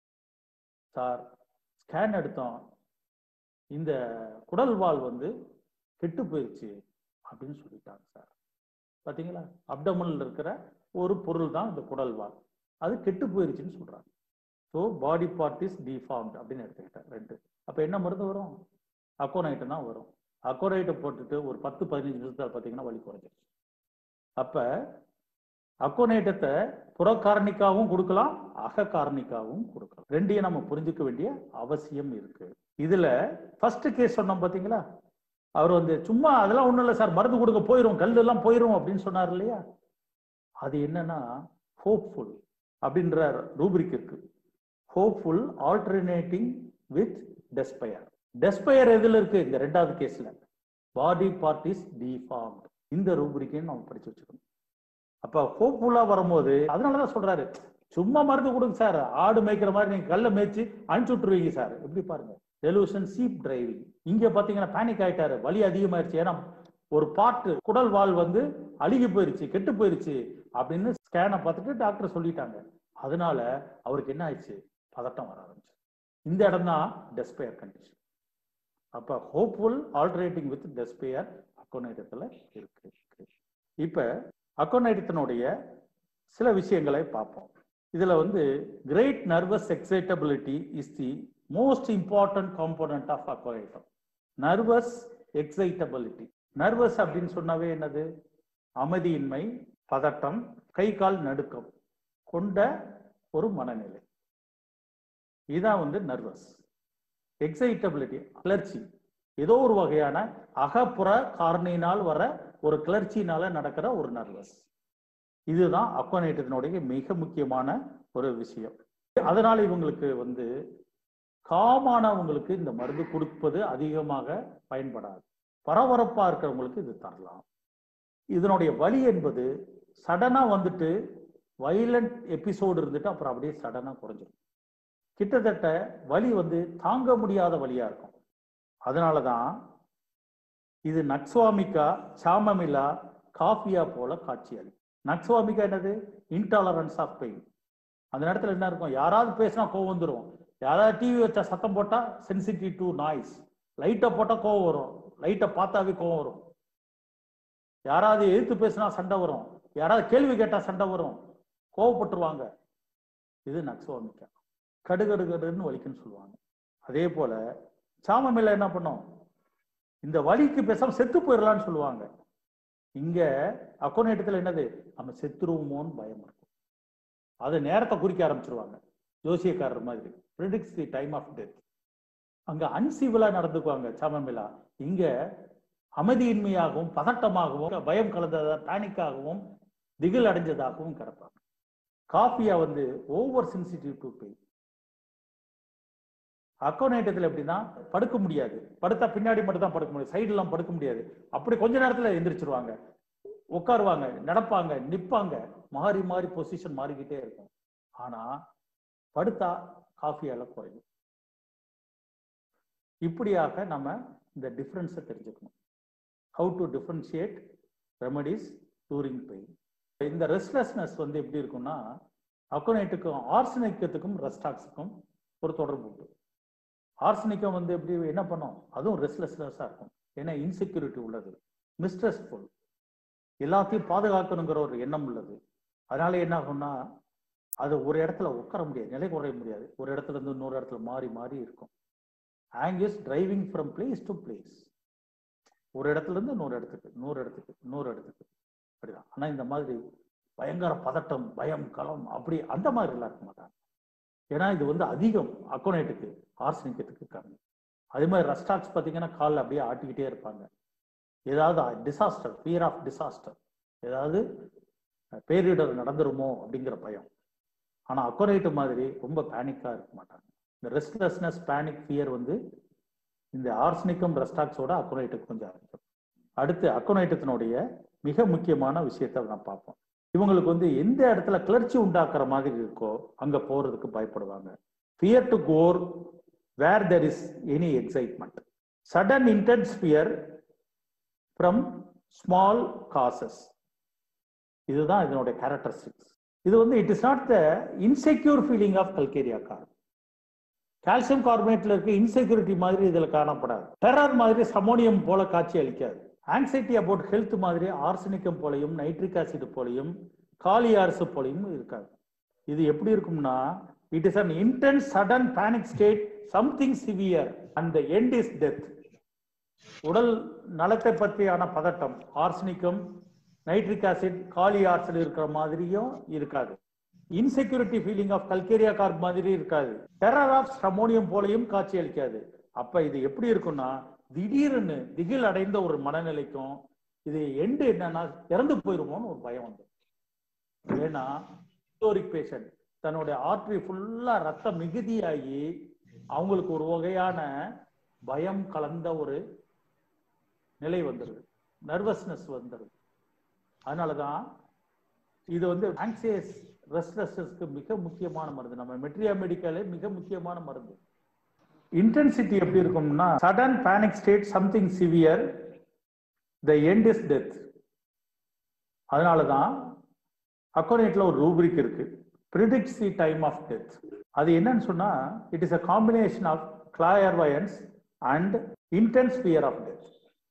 சார் ஸ்கேன் எடுத்தோம் இந்த குடல் வால் வந்து கெட்டு போயிடுச்சு அப்படின்னு சொல்லிட்டாங்க சார் பார்த்தீங்களா அப்டமனில் இருக்கிற ஒரு பொருள் தான் இந்த குடல் வால் அது கெட்டு போயிருச்சுன்னு சொல்றாங்க so body part is deformed அப்படின்னு எடுத்துக்கிட்டேன் ரெண்டு அப்போ என்ன மருந்து வரும் அக்கோனைட்டு தான் வரும் அக்கோனைட்டை போட்டுட்டு ஒரு பத்து பதினஞ்சு நிமிஷத்தில் பார்த்தீங்கன்னா வலி குறைஞ்சிருச்சு அப்போ அக்கோனைட்டத்தை புறக்காரணிக்காவும் கொடுக்கலாம் அகக்காரணிக்காவும் கொடுக்கலாம் ரெண்டையும் நம்ம புரிஞ்சுக்க வேண்டிய அவசியம் இருக்கு இதுல ஃபர்ஸ்ட் கேஸ் சொன்னோம் பாத்தீங்களா அவர் வந்து சும்மா அதெல்லாம் ஒண்ணும் இல்லை சார் மருந்து கொடுக்க போயிரும் கல் எல்லாம் போயிரும் அப்படின்னு சொன்னார் இல்லையா அது என்னன்னா ஹோப்ஃபுல் அப்படின்ற ரூபிரிக் இருக்கு hopeful alternating with despair despair எதுல இருக்கு இந்த ரெண்டாவது கேஸ்ல பாடி பார்ட் இஸ் டிஃபார்ம்ட் இந்த ரூபிரிக்கையும் நம்ம படிச்சு வச்சுக்கணும் அப்ப ஹோப்ஃபுல்லா வரும்போது அதனாலதான் சொல்றாரு சும்மா மருந்து கொடுங்க சார் ஆடு மேய்க்கிற மாதிரி நீங்க கல்ல மேய்ச்சி அனுப்பிச்சு விட்டுருவீங்க சார் எப்படி பாருங்க டெலுஷன் சீப் டிரைவிங் இங்க பாத்தீங்கன்னா பேனிக் ஆயிட்டாரு வலி அதிகமாயிருச்சு ஏன்னா ஒரு பாட்டு குடல் வால் வந்து அழுகி போயிருச்சு கெட்டு போயிருச்சு அப்படின்னு ஸ்கேனை பார்த்துட்டு டாக்டர் சொல்லிட்டாங்க அதனால அவருக்கு என்ன ஆயிடுச்சு பதட்டம் வர ஆரம்பிச்சு இந்த இடம் தான் டெஸ்பயர் கண்டிஷன் அப்ப ஹோப்ஃபுல் ஆல்டர்னேட்டிங் வித் டெஸ்பயர் அக்கோனைட்டத்துல இருக்கு இப்ப அக்கோனைட்டத்தினுடைய சில விஷயங்களை பார்ப்போம் இதுல வந்து great nervous excitability is the most important component of aconitum nervous excitability nervous அப்படின்னு சொன்னாவே என்னது அமைதியின்மை பதட்டம் கை கால் நடுக்கம் கொண்ட ஒரு மனநிலை இதான் வந்து நர்வஸ் எக்ஸைட்டபிலிட்டி கிளர்ச்சி ஏதோ ஒரு வகையான அகப்புற காரணியினால் வர ஒரு கிளர்ச்சியினால நடக்கிற ஒரு நர்வஸ் இதுதான் அக்வனைட்டத்தினுடைய மிக முக்கியமான ஒரு விஷயம் அதனால இவங்களுக்கு வந்து காமானவங்களுக்கு இந்த மருந்து கொடுப்பது அதிகமாக பயன்படாது பரபரப்பா இருக்கிறவங்களுக்கு இது தரலாம் இதனுடைய வலி என்பது சடனா வந்துட்டு வைலண்ட் எபிசோடு இருந்துட்டு அப்புறம் அப்படியே சடனா குறைஞ்சிடும் கிட்டத்தட்ட வலி வந்து தாங்க முடியாத வலியா இருக்கும் அதனாலதான் இது நக்ஸ்வாமிக்கா சாமமிலா காஃபியா போல காட்சி அளிக்கும் நக்ஸ்வாமிக்கா என்னது இன்டாலரன்ஸ் ஆஃப் பெயின் அந்த நேரத்துல என்ன இருக்கும் யாராவது பேசினா கோவம் வந்துடும் யாராவது டிவி வச்சா சத்தம் போட்டா சென்சிட்டிவ் டு நாய்ஸ் லைட்டை போட்டா கோவம் வரும் லைட்டை பார்த்தாவே கோவம் வரும் யாராவது எதிர்த்து பேசினா சண்டை வரும் யாராவது கேள்வி கேட்டா சண்டை வரும் கோவப்பட்டுருவாங்க இது நக்ஸ்வாமிக்கா கடுகடுகடுன்னு வலிக்குன்னு சொல்லுவாங்க அதே போல சாமமில்ல என்ன பண்ணும் இந்த வலிக்கு பேசாம செத்து போயிடலாம்னு சொல்லுவாங்க இங்க அக்கோனேட்டத்துல என்னது நம்ம செத்துருவோமோன்னு பயம் இருக்கும் அது நேரத்தை குறிக்க ஆரம்பிச்சிருவாங்க ஜோசியக்காரர் மாதிரி predicts the time of death அங்க அன்சிவிலா நடந்துக்குவாங்க சாமமிலா இங்க அமைதியின்மையாகவும் பதட்டமாகவும் பயம் கலந்ததா பேனிக்காகவும் திகில் அடைஞ்சதாகவும் கிடப்பாங்க காஃபியா வந்து ஓவர் சென்சிட்டிவ் டு பெயின் அக்கோனைட்டத்தில் எப்படின்னா படுக்க முடியாது படுத்தா பின்னாடி மட்டும் தான் படுக்க முடியும் சைடுலாம் படுக்க முடியாது அப்படி கொஞ்ச நேரத்துல எந்திரிச்சிருவாங்க உட்காருவாங்க நடப்பாங்க நிப்பாங்க மாறி மாறி பொசிஷன் மாறிக்கிட்டே இருக்கும் ஆனா படுத்தா காஃபியால குறையும் இப்படியாக நம்ம இந்த டிஃப்ரென்ஸை தெரிஞ்சுக்கணும் how to differentiate remedies during pain இந்த ரெஸ்ட்லெஸ்னஸ் வந்து எப்படி இருக்கும்னா அக்கோனைட்டுக்கும் ஆர்சனிக்கத்துக்கும் ரெஸ்டாக்ஸுக்கும் ஒரு தொடர்பு உண்டு ஆர்சனிக்கம் வந்து எப்படி என்ன பண்ணும் அதுவும் ரெஸ்ட்லெஸ்னஸாக இருக்கும் ஏன்னா இன்செக்யூரிட்டி உள்ளது மிஸ்ட்ரெஸ்ஃபுல் எல்லாத்தையும் பாதுகாக்கணுங்கிற ஒரு எண்ணம் உள்ளது அதனால என்ன ஆகும்னா அது ஒரு இடத்துல உட்கார முடியாது நிலை குறைய முடியாது ஒரு இடத்துல இருந்து இன்னொரு இடத்துல மாறி மாறி இருக்கும் anguish driving from place to place ஒரு இடத்துல இருந்து இன்னொரு இடத்துக்கு இன்னொரு இடத்துக்கு இன்னொரு இடத்துக்கு அப்படிதான் ஆனா இந்த மாதிரி பயங்கர பதட்டம் பயம் களம் அப்படி அந்த மாதிரி எல்லாம் இருக்க மாட்டாங்க ஏன்னா இது வந்து அதிகம் அக்கோனைட்டுக்கு ஆர்சனிக்கத்துக்கு கம்மி அதே மாதிரி ரஸ்டாக்ஸ் பார்த்தீங்கன்னா காலில் அப்படியே ஆட்டிக்கிட்டே இருப்பாங்க ஏதாவது டிசாஸ்டர் ஃபியர் ஆஃப் டிசாஸ்டர் ஏதாவது பேரிடர் நடந்துருமோ அப்படிங்கிற பயம் ஆனால் அக்கோனைட்டு மாதிரி ரொம்ப பேனிக்காக இருக்க மாட்டாங்க இந்த ரெஸ்ட்லெஸ்னஸ் பேனிக் ஃபியர் வந்து இந்த ஆர்சனிக்கம் ரெஸ்டாக்ஸோட அக்கோனைட்டுக்கு கொஞ்சம் அதிகம் அடுத்து அக்கோனைட்டத்தினுடைய மிக முக்கியமான விஷயத்தை நான் பார்ப்போம் இவங்களுக்கு வந்து எந்த இடத்துல கிளர்ச்சி உண்டாக்குற மாதிரி இருக்கோ அங்க போறதுக்கு பயப்படுவாங்க fear to go where there is any excitement sudden intense fear from small causes இதுதான் இதனுடைய கேரக்டரிஸ்டிக்ஸ் இது வந்து it is not the insecure feeling of calcarea carb calcium கார்பனேட்ல இருக்க இன்செக்யூரிட்டி மாதிரி இதுல காணப்படாது டெரர் மாதிரி சமோனியம் போல காட்சி அளிக்காது ஆங்ஸைட்டி அபவுட் ஹெல்த் மாதிரி ஆர்சனிக்கம் போலையும் நைட்ரிக் ஆசிட் போலையும் காலியார்ஸ் போலையும் இருக்காது இது எப்படி இருக்கும்னா it is an intense sudden panic state something severe and end is death உடல் நலத்தை பற்றியான பதட்டம் ஆர்சனிக்கம் நைட்ரிக் ஆசிட் காலி ஆர்சல் இருக்கிற மாதிரியும் இருக்காது insecurity feeling of calcarea carb மாதிரி இருக்காது டெரர் ஆஃப் ஸ்டமோனியம் போலையும் காட்சி அளிக்காது அப்ப இது எப்படி இருக்கும்னா திடீர்னு திகில் அடைந்த ஒரு மனநிலைக்கும் இது எண்டு என்னன்னா இறந்து போயிருமோன்னு ஒரு பயம் வந்து ஏன்னா ஹிஸ்டோரிக் பேஷண்ட் தன்னுடைய ஆர்டரி ஃபுல்லா ரத்த மிகுதியாகி அவங்களுக்கு ஒரு வகையான பயம் கலந்த ஒரு நிலை வந்துருது நர்வஸ்னஸ் வந்துருது அதனாலதான் இது வந்து ஆங்ஸியஸ் ரெஸ்ட்லெஸ்க்கு மிக முக்கியமான மருந்து நம்ம மெட்ரியா மெடிக்கலே மிக முக்கியமான மருந்து இன்டென்சிட்டி எப்படி இருக்கும்னா sudden panic state something severe the end is death அதனால தான் அக்கோனேட்ல ஒரு ரூபிரிக் இருக்கு predicts the time of death அது என்னன்னு சொன்னா it is a combination of clairvoyance and intense fear of death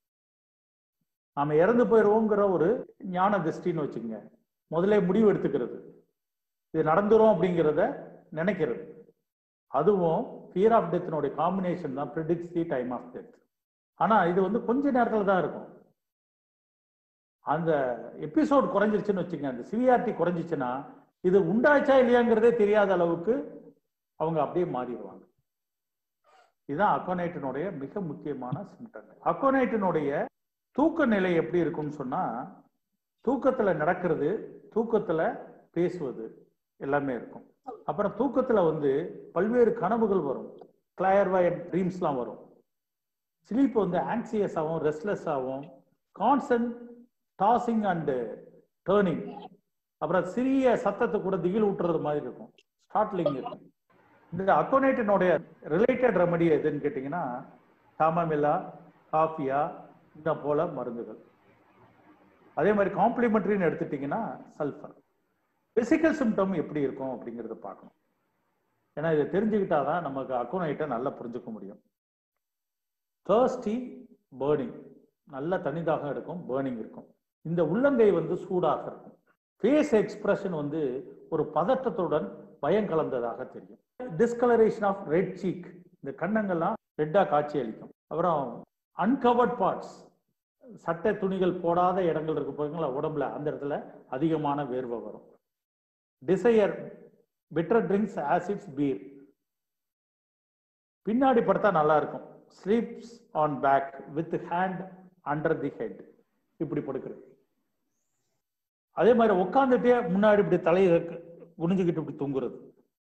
நாம இறந்து போயிடுவோங்கிற ஒரு ஞான திருஷ்டின்னு வச்சுக்கோங்க முதல்ல முடிவு எடுத்துக்கிறது இது நடந்துரும் அப்படிங்கிறத நினைக்கிறது அதுவும் ஃபியர் ஆஃப் டெத்தினுடைய காம்பினேஷன் தான் predicts the time of death ஆனா இது வந்து கொஞ்ச நேரத்தில் தான் இருக்கும் அந்த எபிசோட் குறைஞ்சிருச்சுன்னு வச்சுங்க அந்த சிவியாரிட்டி குறைஞ்சிச்சுன்னா இது உண்டாச்சா இல்லையாங்கிறதே தெரியாத அளவுக்கு அவங்க அப்படியே மாறிடுவாங்க இதுதான் அக்கோனைட்டினுடைய மிக முக்கியமான சிம்டங்கள் அக்கோனைட்டினுடைய தூக்க நிலை எப்படி இருக்கும்னு சொன்னா தூக்கத்துல நடக்கிறது தூக்கத்துல பேசுவது எல்லாமே இருக்கும் அப்புறம் தூக்கத்துல வந்து பல்வேறு கனவுகள் வரும் கிளயர்வாயன் ட்ரீம்ஸ்லாம் வரும் ஸ்லீப் வந்து ஆங்ஸியஸ் ஆகும் ரெஸ்ட்லெஸ் ஆகும் கான்சன்ட் டாசிங் அண்டு டேர்னிங் அப்புறம் சிறிய சத்தத்தை கூட திகில் ஊட்டுறது மாதிரி இருக்கும் ஸ்டார்ட்லிங் இருக்கும் இந்த அக்கோனேட்டினுடைய ரிலேட்டட் ரெமடி எதுன்னு கேட்டிங்கன்னா சாமமில்லா காஃபியா இந்த போல மருந்துகள் அதே மாதிரி காம்ப்ளிமெண்ட்ரின்னு எடுத்துட்டிங்கன்னா சல்ஃபர் பிசிக்கல் சிம்டம் எப்படி இருக்கும் அப்படிங்கிறத பார்க்கணும் ஏன்னா இதை தெரிஞ்சுக்கிட்டாதான் நமக்கு அக்கோனைட்டை நல்லா புரிஞ்சுக்க முடியும் தேர்ஸ்டி பேர்னிங் நல்ல தனிதாக இருக்கும் பேர்னிங் இருக்கும் இந்த உள்ளங்கை வந்து சூடாக இருக்கும் ஃபேஸ் எக்ஸ்பிரஷன் வந்து ஒரு பதட்டத்துடன் பயம் கலந்ததாக தெரியும் டிஸ்கலரேஷன் ஆஃப் ரெட் சீக் இந்த கண்ணங்கள்லாம் ரெட்டா காட்சி அளிக்கும் அப்புறம் அன்கவர்ட் பார்ட்ஸ் சட்டை துணிகள் போடாத இடங்கள் இருக்கு போங்களா உடம்புல அந்த இடத்துல அதிகமான வேர்வை வரும் desire bitter drinks acids beer பின்னாடி படுத்தா நல்லா இருக்கும் sleeps on back with hand under the head இப்படி படுக்கிறது அதே மாதிரி உட்காந்துட்டே முன்னாடி இப்படி தலையை குனிஞ்சுக்கிட்டு இப்படி தூங்குறது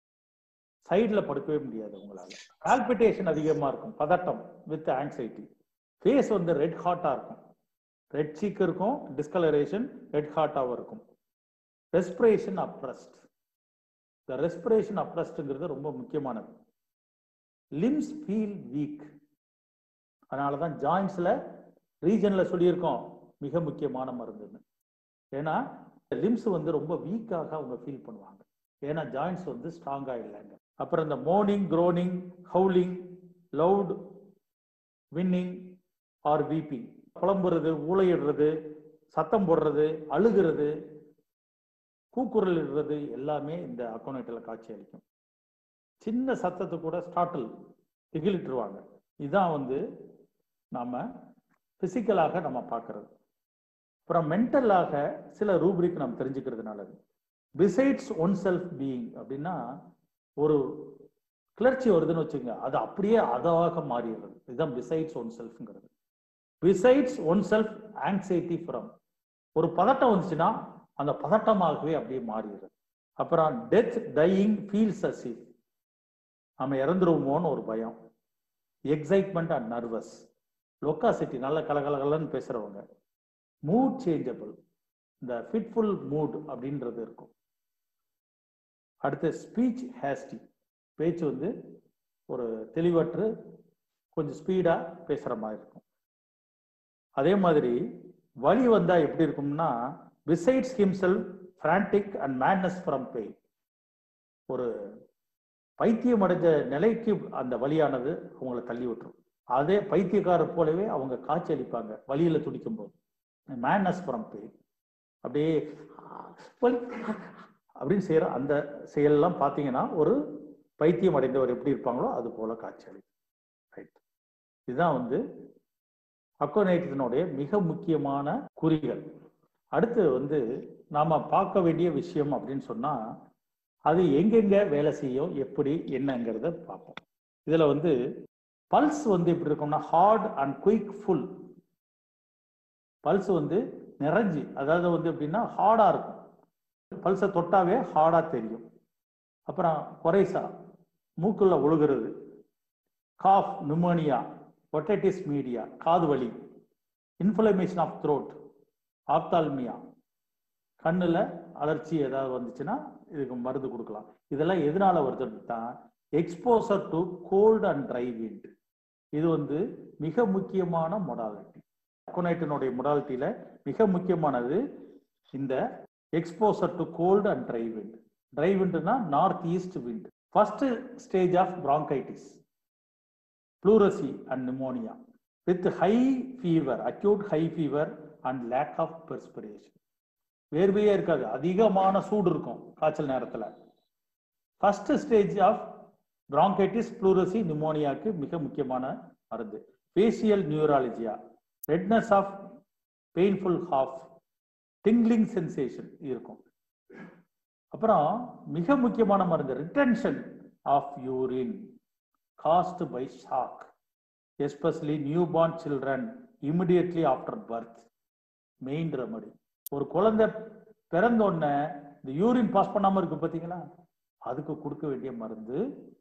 சைடில் படுக்கவே முடியாது உங்களால கால்பிட்டேஷன் அதிகமாக இருக்கும் பதட்டம் வித் ஆங்ஸைட்டி ஃபேஸ் வந்து ரெட் ஹாட்டாக இருக்கும் ரெட் சீக் இருக்கும் டிஸ்கலரேஷன் ரெட் ஹாட்டாகவும் இருக்கும் ரெஸ்பிரேஷன் அப்ரஸ்ட் இந்த ரெஸ்பிரேஷன் அப்ரஸ்ட்ங்கிறது ரொம்ப முக்கியமானது லிம்ஸ் ஃபீல் வீக் அதனால தான் ஜாயின்ஸில் ரீஜனில் சொல்லியிருக்கோம் மிக முக்கியமான மருந்துன்னு ஏன்னா லிம்ஸ் வந்து ரொம்ப வீக்காக அவங்க ஃபீல் பண்ணுவாங்க ஏன்னா ஜாயின்ஸ் வந்து ஸ்ட்ராங்காக இல்லைங்க அப்புறம் இந்த மோர்னிங் groaning howling loud whining or weeping புலம்புறது ஊழையிடுறது சத்தம் போடுறது அழுகிறது கூக்குரல் இடுறது எல்லாமே இந்த அக்கௌனேட்டில் காட்சி அளிக்கும் சின்ன சத்தத்தை கூட ஸ்டாட்டில் திகிலிட்டுருவாங்க இதுதான் வந்து நாம பிசிக்கலாக நம்ம பார்க்கறது அப்புறம் மென்டலாக சில ரூப்ரிக் நம்ம தெரிஞ்சுக்கிறது நல்லது பிசைட்ஸ் ஒன் செல்ஃப் பீயிங் அப்படின்னா ஒரு கிளர்ச்சி வருதுன்னு வச்சுங்க அது அப்படியே அதாக மாறிடுறது இதுதான் பிசைட்ஸ் ஒன் செல்ஃப்ங்கிறது besides one self anxiety from ஒரு பதட்டம் வந்துச்சுன்னா அந்த பதட்டமாகவே அப்படியே மாறிடுறது அப்புறம் டெத் டையிங் ஃபீல்ஸ் அசிவ் நம்ம இறந்துருவோமோன்னு ஒரு பயம் எக்ஸைட்மெண்ட் அண்ட் நர்வஸ் லொக்காசிட்டி நல்ல கலகலகலன்னு பேசுறவங்க மூட் சேஞ்சபிள் இந்த ஃபிட்ஃபுல் மூட் அப்படின்றது இருக்கும் அடுத்து ஸ்பீச் ஹேஸ்டி பேச்சு வந்து ஒரு தெளிவற்று கொஞ்சம் ஸ்பீடா பேசுற மாதிரி இருக்கும் அதே மாதிரி வலி வந்தா எப்படி இருக்கும்னா besides himself frantic and madness from pain ஒரு பைத்தியம் அடைஞ்ச நிலைக்கு அந்த வலியானது அவங்கள தள்ளி விட்டுரும் அதே பைத்தியக்காரர் போலவே அவங்க காட்சி அளிப்பாங்க வலியில துடிக்கும் போது மேட்னஸ் ஃப்ரம் பெயின் அப்படியே வலி அப்படின்னு செய்யற அந்த செயலெல்லாம் பார்த்தீங்கன்னா ஒரு பைத்தியம் அடைந்தவர் எப்படி இருப்பாங்களோ அது போல காட்சி அளிக்கும் ரைட் இதுதான் வந்து அக்கோனைட்டினுடைய மிக முக்கியமான குறிகள் அடுத்து வந்து நாம பார்க்க வேண்டிய விஷயம் அப்படின்னு சொன்னா அது எங்கெங்க வேலை செய்யும் எப்படி என்னங்கிறத பார்ப்போம் இதுல வந்து பல்ஸ் வந்து எப்படி இருக்கும்னா hard and quick full pulse வந்து நிறைஞ்சி அதாவது வந்து எப்படின்னா ஹார்டா இருக்கும் பல்ஸை தொட்டாவே ஹார்டா தெரியும் அப்புறம் கொரைசா மூக்குள்ள ஒழுகிறது காஃப் நிமோனியா ஒட்டேட்டிஸ் மீடியா காது வலி இன்ஃப்ளமேஷன் ஆஃப் த்ரோட் ஆப்தால்மியா கண்ணில் அலர்ச்சி ஏதாவது வந்துச்சுன்னா இதுக்கு மருந்து கொடுக்கலாம் இதெல்லாம் எதனால வருதுன்னு தான் exposure to cold and dry wind இது வந்து மிக முக்கியமான மொடாலிட்டி அக்கோனைட்டினுடைய மொடாலிட்டியில மிக முக்கியமானது இந்த exposure to cold and dry wind dry விண்ட்னா north east wind first stage of bronchitis pleurisy and pneumonia with high fever, acute high fever and lack of perspiration. வேர்வையே இருக்காது அதிகமான சூடு இருக்கும் காய்ச்சல் நேரத்துல first stage of bronchitis pleurisy நிமோனியாக்கு மிக முக்கியமான மருந்து facial neuralgia redness of painful half tingling sensation இருக்கும் அப்புறம் மிக முக்கியமான மருந்து retention of urine caused by shock, especially newborn children immediately after birth. Main remedy ஒரு குழந்தை பிறந்த உடனே இந்த யூரின் பாஸ் பண்ணாம இருக்கு பாத்தீங்களா அதுக்கு கொடுக்க வேண்டிய மருந்து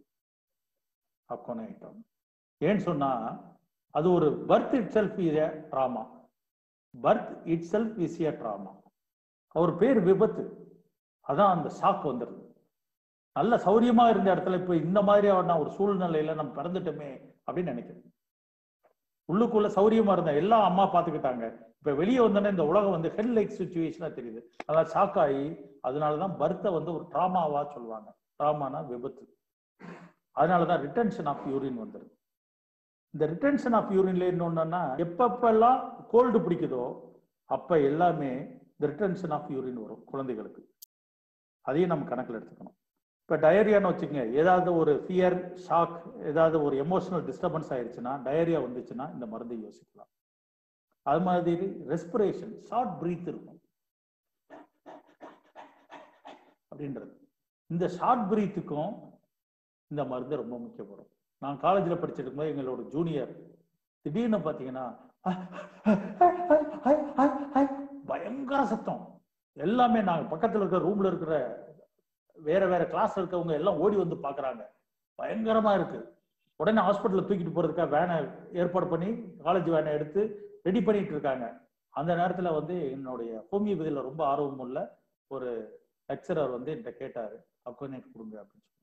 அக்கோனைட்டம் ஏன்னு சொன்னா அது ஒரு birth itself is trauma birth itself is a trauma அவர் பேர் விபத்து அதான் அந்த ஷாக் வந்துடுது நல்ல சௌரியமா இருந்த இடத்துல இப்ப இந்த மாதிரியான ஒரு சூழ்நிலையில நம்ம பிறந்துட்டோமே அப்படின்னு நினைக்கிறேன் உள்ளுக்குள்ள சௌரியமா இருந்த எல்லாம் அம்மா பாத்துக்கிட்டாங்க இப்ப வெளியே வந்தோடனே இந்த உலகம் வந்து ஹெட் லைக் சுச்சுவேஷனா தெரியுது அதான் ஷாக் ஆகி அதனாலதான் பர்த்தை வந்து ஒரு ட்ராமாவா சொல்லுவாங்க ட்ராமானா விபத்து அதனாலதான் ரிட்டன்ஷன் ஆஃப் யூரின் வந்துருது இந்த ரிட்டன்ஷன் ஆஃப் யூரின்ல என்னொன்னா எப்பப்பெல்லாம் கோல்டு பிடிக்குதோ அப்ப எல்லாமே இந்த ரிட்டன்ஷன் ஆஃப் யூரின் வரும் குழந்தைகளுக்கு அதையும் நம்ம கணக்கில் எடுத்துக்கணும் இப்போ டயரியான்னு வச்சுக்கோங்க ஏதாவது ஒரு ஃபியர் ஷாக் ஏதாவது ஒரு எமோஷனல் டிஸ்டர்பன்ஸ் ஆயிடுச்சுன்னா டயரியா வந்துச்சுன்னா இந்த மருந்தை யோசிக்கலாம் அது மாதிரி ரெஸ்பிரேஷன் ஷார்ட் பிரீத் இருக்கும் அப்படின்றது இந்த ஷார்ட் பிரீத்துக்கும் இந்த மருந்து ரொம்ப முக்கியப்படும் நான் காலேஜில் படிச்சிட்டு இருக்கும்போது எங்களோட ஜூனியர் திடீர்னு பார்த்தீங்கன்னா பயங்கர சத்தம் எல்லாமே நாங்கள் பக்கத்தில் இருக்கிற ரூம்ல இருக்கிற வேற வேற கிளாஸ் இருக்கவங்க எல்லாம் ஓடி வந்து பாக்குறாங்க பயங்கரமா இருக்கு உடனே ஹாஸ்பிட்டல் தூக்கிட்டு போறதுக்காக வேனை ஏற்பாடு பண்ணி காலேஜ் வேனை எடுத்து ரெடி பண்ணிட்டு இருக்காங்க அந்த நேரத்துல வந்து என்னுடைய ஹோமியோபதியில ரொம்ப ஆர்வம் உள்ள ஒரு லெக்சரர் வந்து என்கிட்ட கேட்டாரு அக்கோனைட் கொடுங்க அப்படின்னு சொல்லி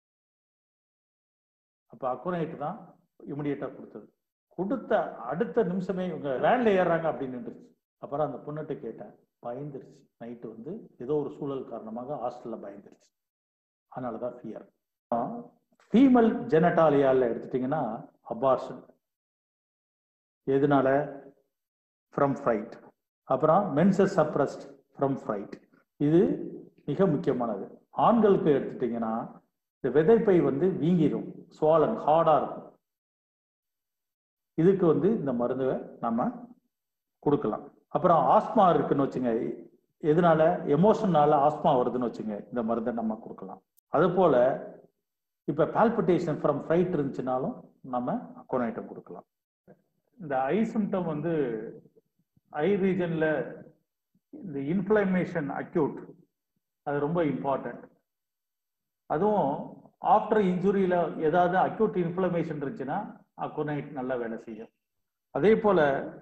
அப்ப அக்கோனைட் தான் இமிடியேட்டா கொடுத்தது கொடுத்த அடுத்த நிமிஷமே இவங்க வேன்ல ஏறாங்க அப்படின்னு நின்றுச்சு அப்புறம் அந்த பொண்ணுகிட்ட கேட்டேன் பயந்துருச்சு நைட்டு வந்து ஏதோ ஒரு சூழல் காரணமாக ஹாஸ்டலில் பயந்துருச்சு அதனால தான் ஃபியர் ஃபீமேல் ஜெனட்டாலியாவில் எடுத்துட்டிங்கன்னா அபார்ஷன் எதனால ஃப்ரம் ஃப்ரைட் அப்புறம் மென்சஸ் சப்ரஸ்ட் ஃப்ரம் ஃப்ரைட் இது மிக முக்கியமானது ஆண்களுக்கு எடுத்துட்டிங்கன்னா இந்த விதைப்பை வந்து வீங்கிடும் சுவாலன் ஹார்டாக இருக்கும் இதுக்கு வந்து இந்த மருந்தை நம்ம கொடுக்கலாம் அப்புறம் ஆஸ்மா இருக்குன்னு வச்சுங்க எதனால எமோஷனால ஆஸ்மா வருதுன்னு வச்சுங்க இந்த மருந்தை நம்ம கொடுக்கலாம் அது போல இப்ப பால்பிட்டேஷன் ஃப்ரம் ஃப்ரைட் இருந்துச்சுனாலும் நம்ம அக்கோனைட்டம் கொடுக்கலாம் இந்த ஐ சிம்டம் வந்து ஐ ரீஜன்ல இந்த இன்ஃப்ளமேஷன் அக்யூட் அது ரொம்ப இம்பார்ட்டன்ட் அதுவும் ஆஃப்டர் இன்ஜுரியில ஏதாவது அக்யூட் இன்ஃப்ளமேஷன் இருந்துச்சுன்னா அக்கோனைட் நல்லா வேலை செய்யும் அதே போல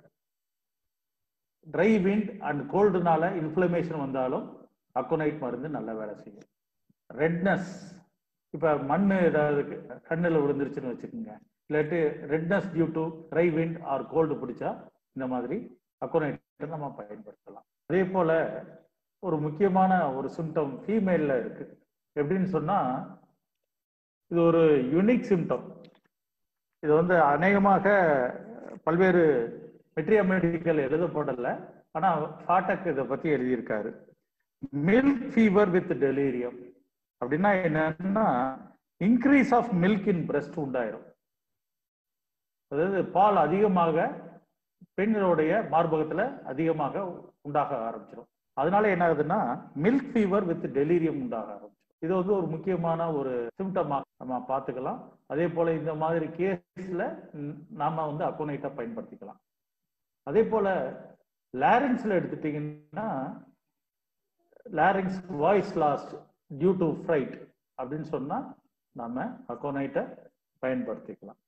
ட்ரை விண்ட் அண்ட் கோல்டுனால இன்ஃப்ளமேஷன் வந்தாலும் அக்கோனைட் மருந்து நல்லா வேலை செய்யும் ரெட்னஸ் இப்போ மண் ஏதாவது கண்ணில் விழுந்துருச்சுன்னு வச்சுக்கோங்க இல்லாட்டி redness due to dry wind or cold பிடிச்சா இந்த மாதிரி அக்கோனைட் நம்ம பயன்படுத்தலாம் அதே போல ஒரு முக்கியமான ஒரு சிம்டம் ஃபீமேல்ல இருக்கு எப்படின்னு சொன்னா இது ஒரு யுனிக் சிம்டம் இது வந்து அநேகமாக பல்வேறு மெட்ரியா மெடிக்கல் எழுதப்படல ஆனா ஃபாட்டக் இதை பத்தி எழுதியிருக்காரு மில்க் ஃபீவர் வித் டெலீரியம் அப்படின்னா என்னன்னா increase of milk in breast உண்டாயிரும் அதாவது பால் அதிகமாக பெண்களுடைய மார்பகத்துல அதிகமாக உண்டாக ஆரம்பிச்சிடும் அதனால என்ன ஆகுதுன்னா மில்க் ஃபீவர் வித் டெலீரியம் உண்டாக ஆரம்பிச்சிடும் இது வந்து ஒரு முக்கியமான ஒரு சிம்டமா நம்ம பார்த்துக்கலாம் அதே போல இந்த மாதிரி கேஸ்ல நாம வந்து அக்கோனைட்டை பயன்படுத்திக்கலாம் அதே போல லாரிங்ஸ்ல எடுத்துட்டீங்கன்னா larynx voice lost due to fright அப்படின்னு சொன்னா நாம அக்கோனைட்டை பயன்படுத்திக்கலாம்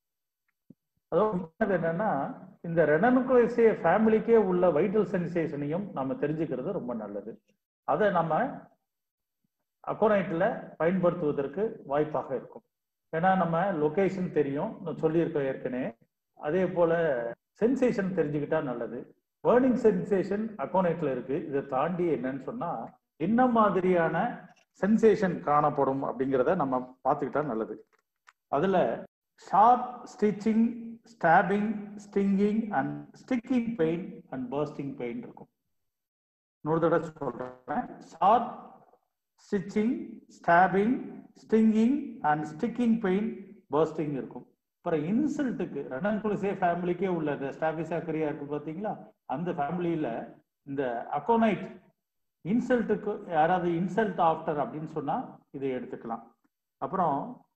அதாவது என்னன்னா இந்த ரெனனுக்குலேசிய ஃபேமிலிக்கே உள்ள வைட்டல் சென்சேஷனையும் நம்ம தெரிஞ்சுக்கிறது ரொம்ப நல்லது அதை நம்ம அக்கோனைட்டில் பயன்படுத்துவதற்கு வாய்ப்பாக இருக்கும் ஏன்னா நம்ம லொகேஷன் தெரியும் சொல்லியிருக்கோம் ஏற்கனவே அதே போல சென்சேஷன் தெரிஞ்சுக்கிட்டா நல்லது பேர்னிங் சென்சேஷன் அக்கோனைட்ல இருக்கு இதை தாண்டி என்னன்னு சொன்னா என்ன மாதிரியான சென்சேஷன் காணப்படும் அப்படிங்கிறத நம்ம பார்த்துக்கிட்டா நல்லது அதுல sharp stitching stabbing stinging and sticking pain and bursting pain இருக்கும் இன்னொரு தடவை சொல்றேன் sharp stitching stabbing stinging and sticking pain bursting இருக்கும் அப்புறம் இன்சல்ட்டுக்கு ரெனன்குலிசே ஃபேமிலிக்கே உள்ள இந்த ஸ்டாபிசாக்கரியா இருக்கு பார்த்தீங்களா அந்த ஃபேமிலியில இந்த அக்கோனைட் இன்சல்ட்டுக்கு யாராவது இன்சல்ட் ஆஃப்டர் அப்படின்னு சொன்னா இதை எடுத்துக்கலாம் அப்புறம்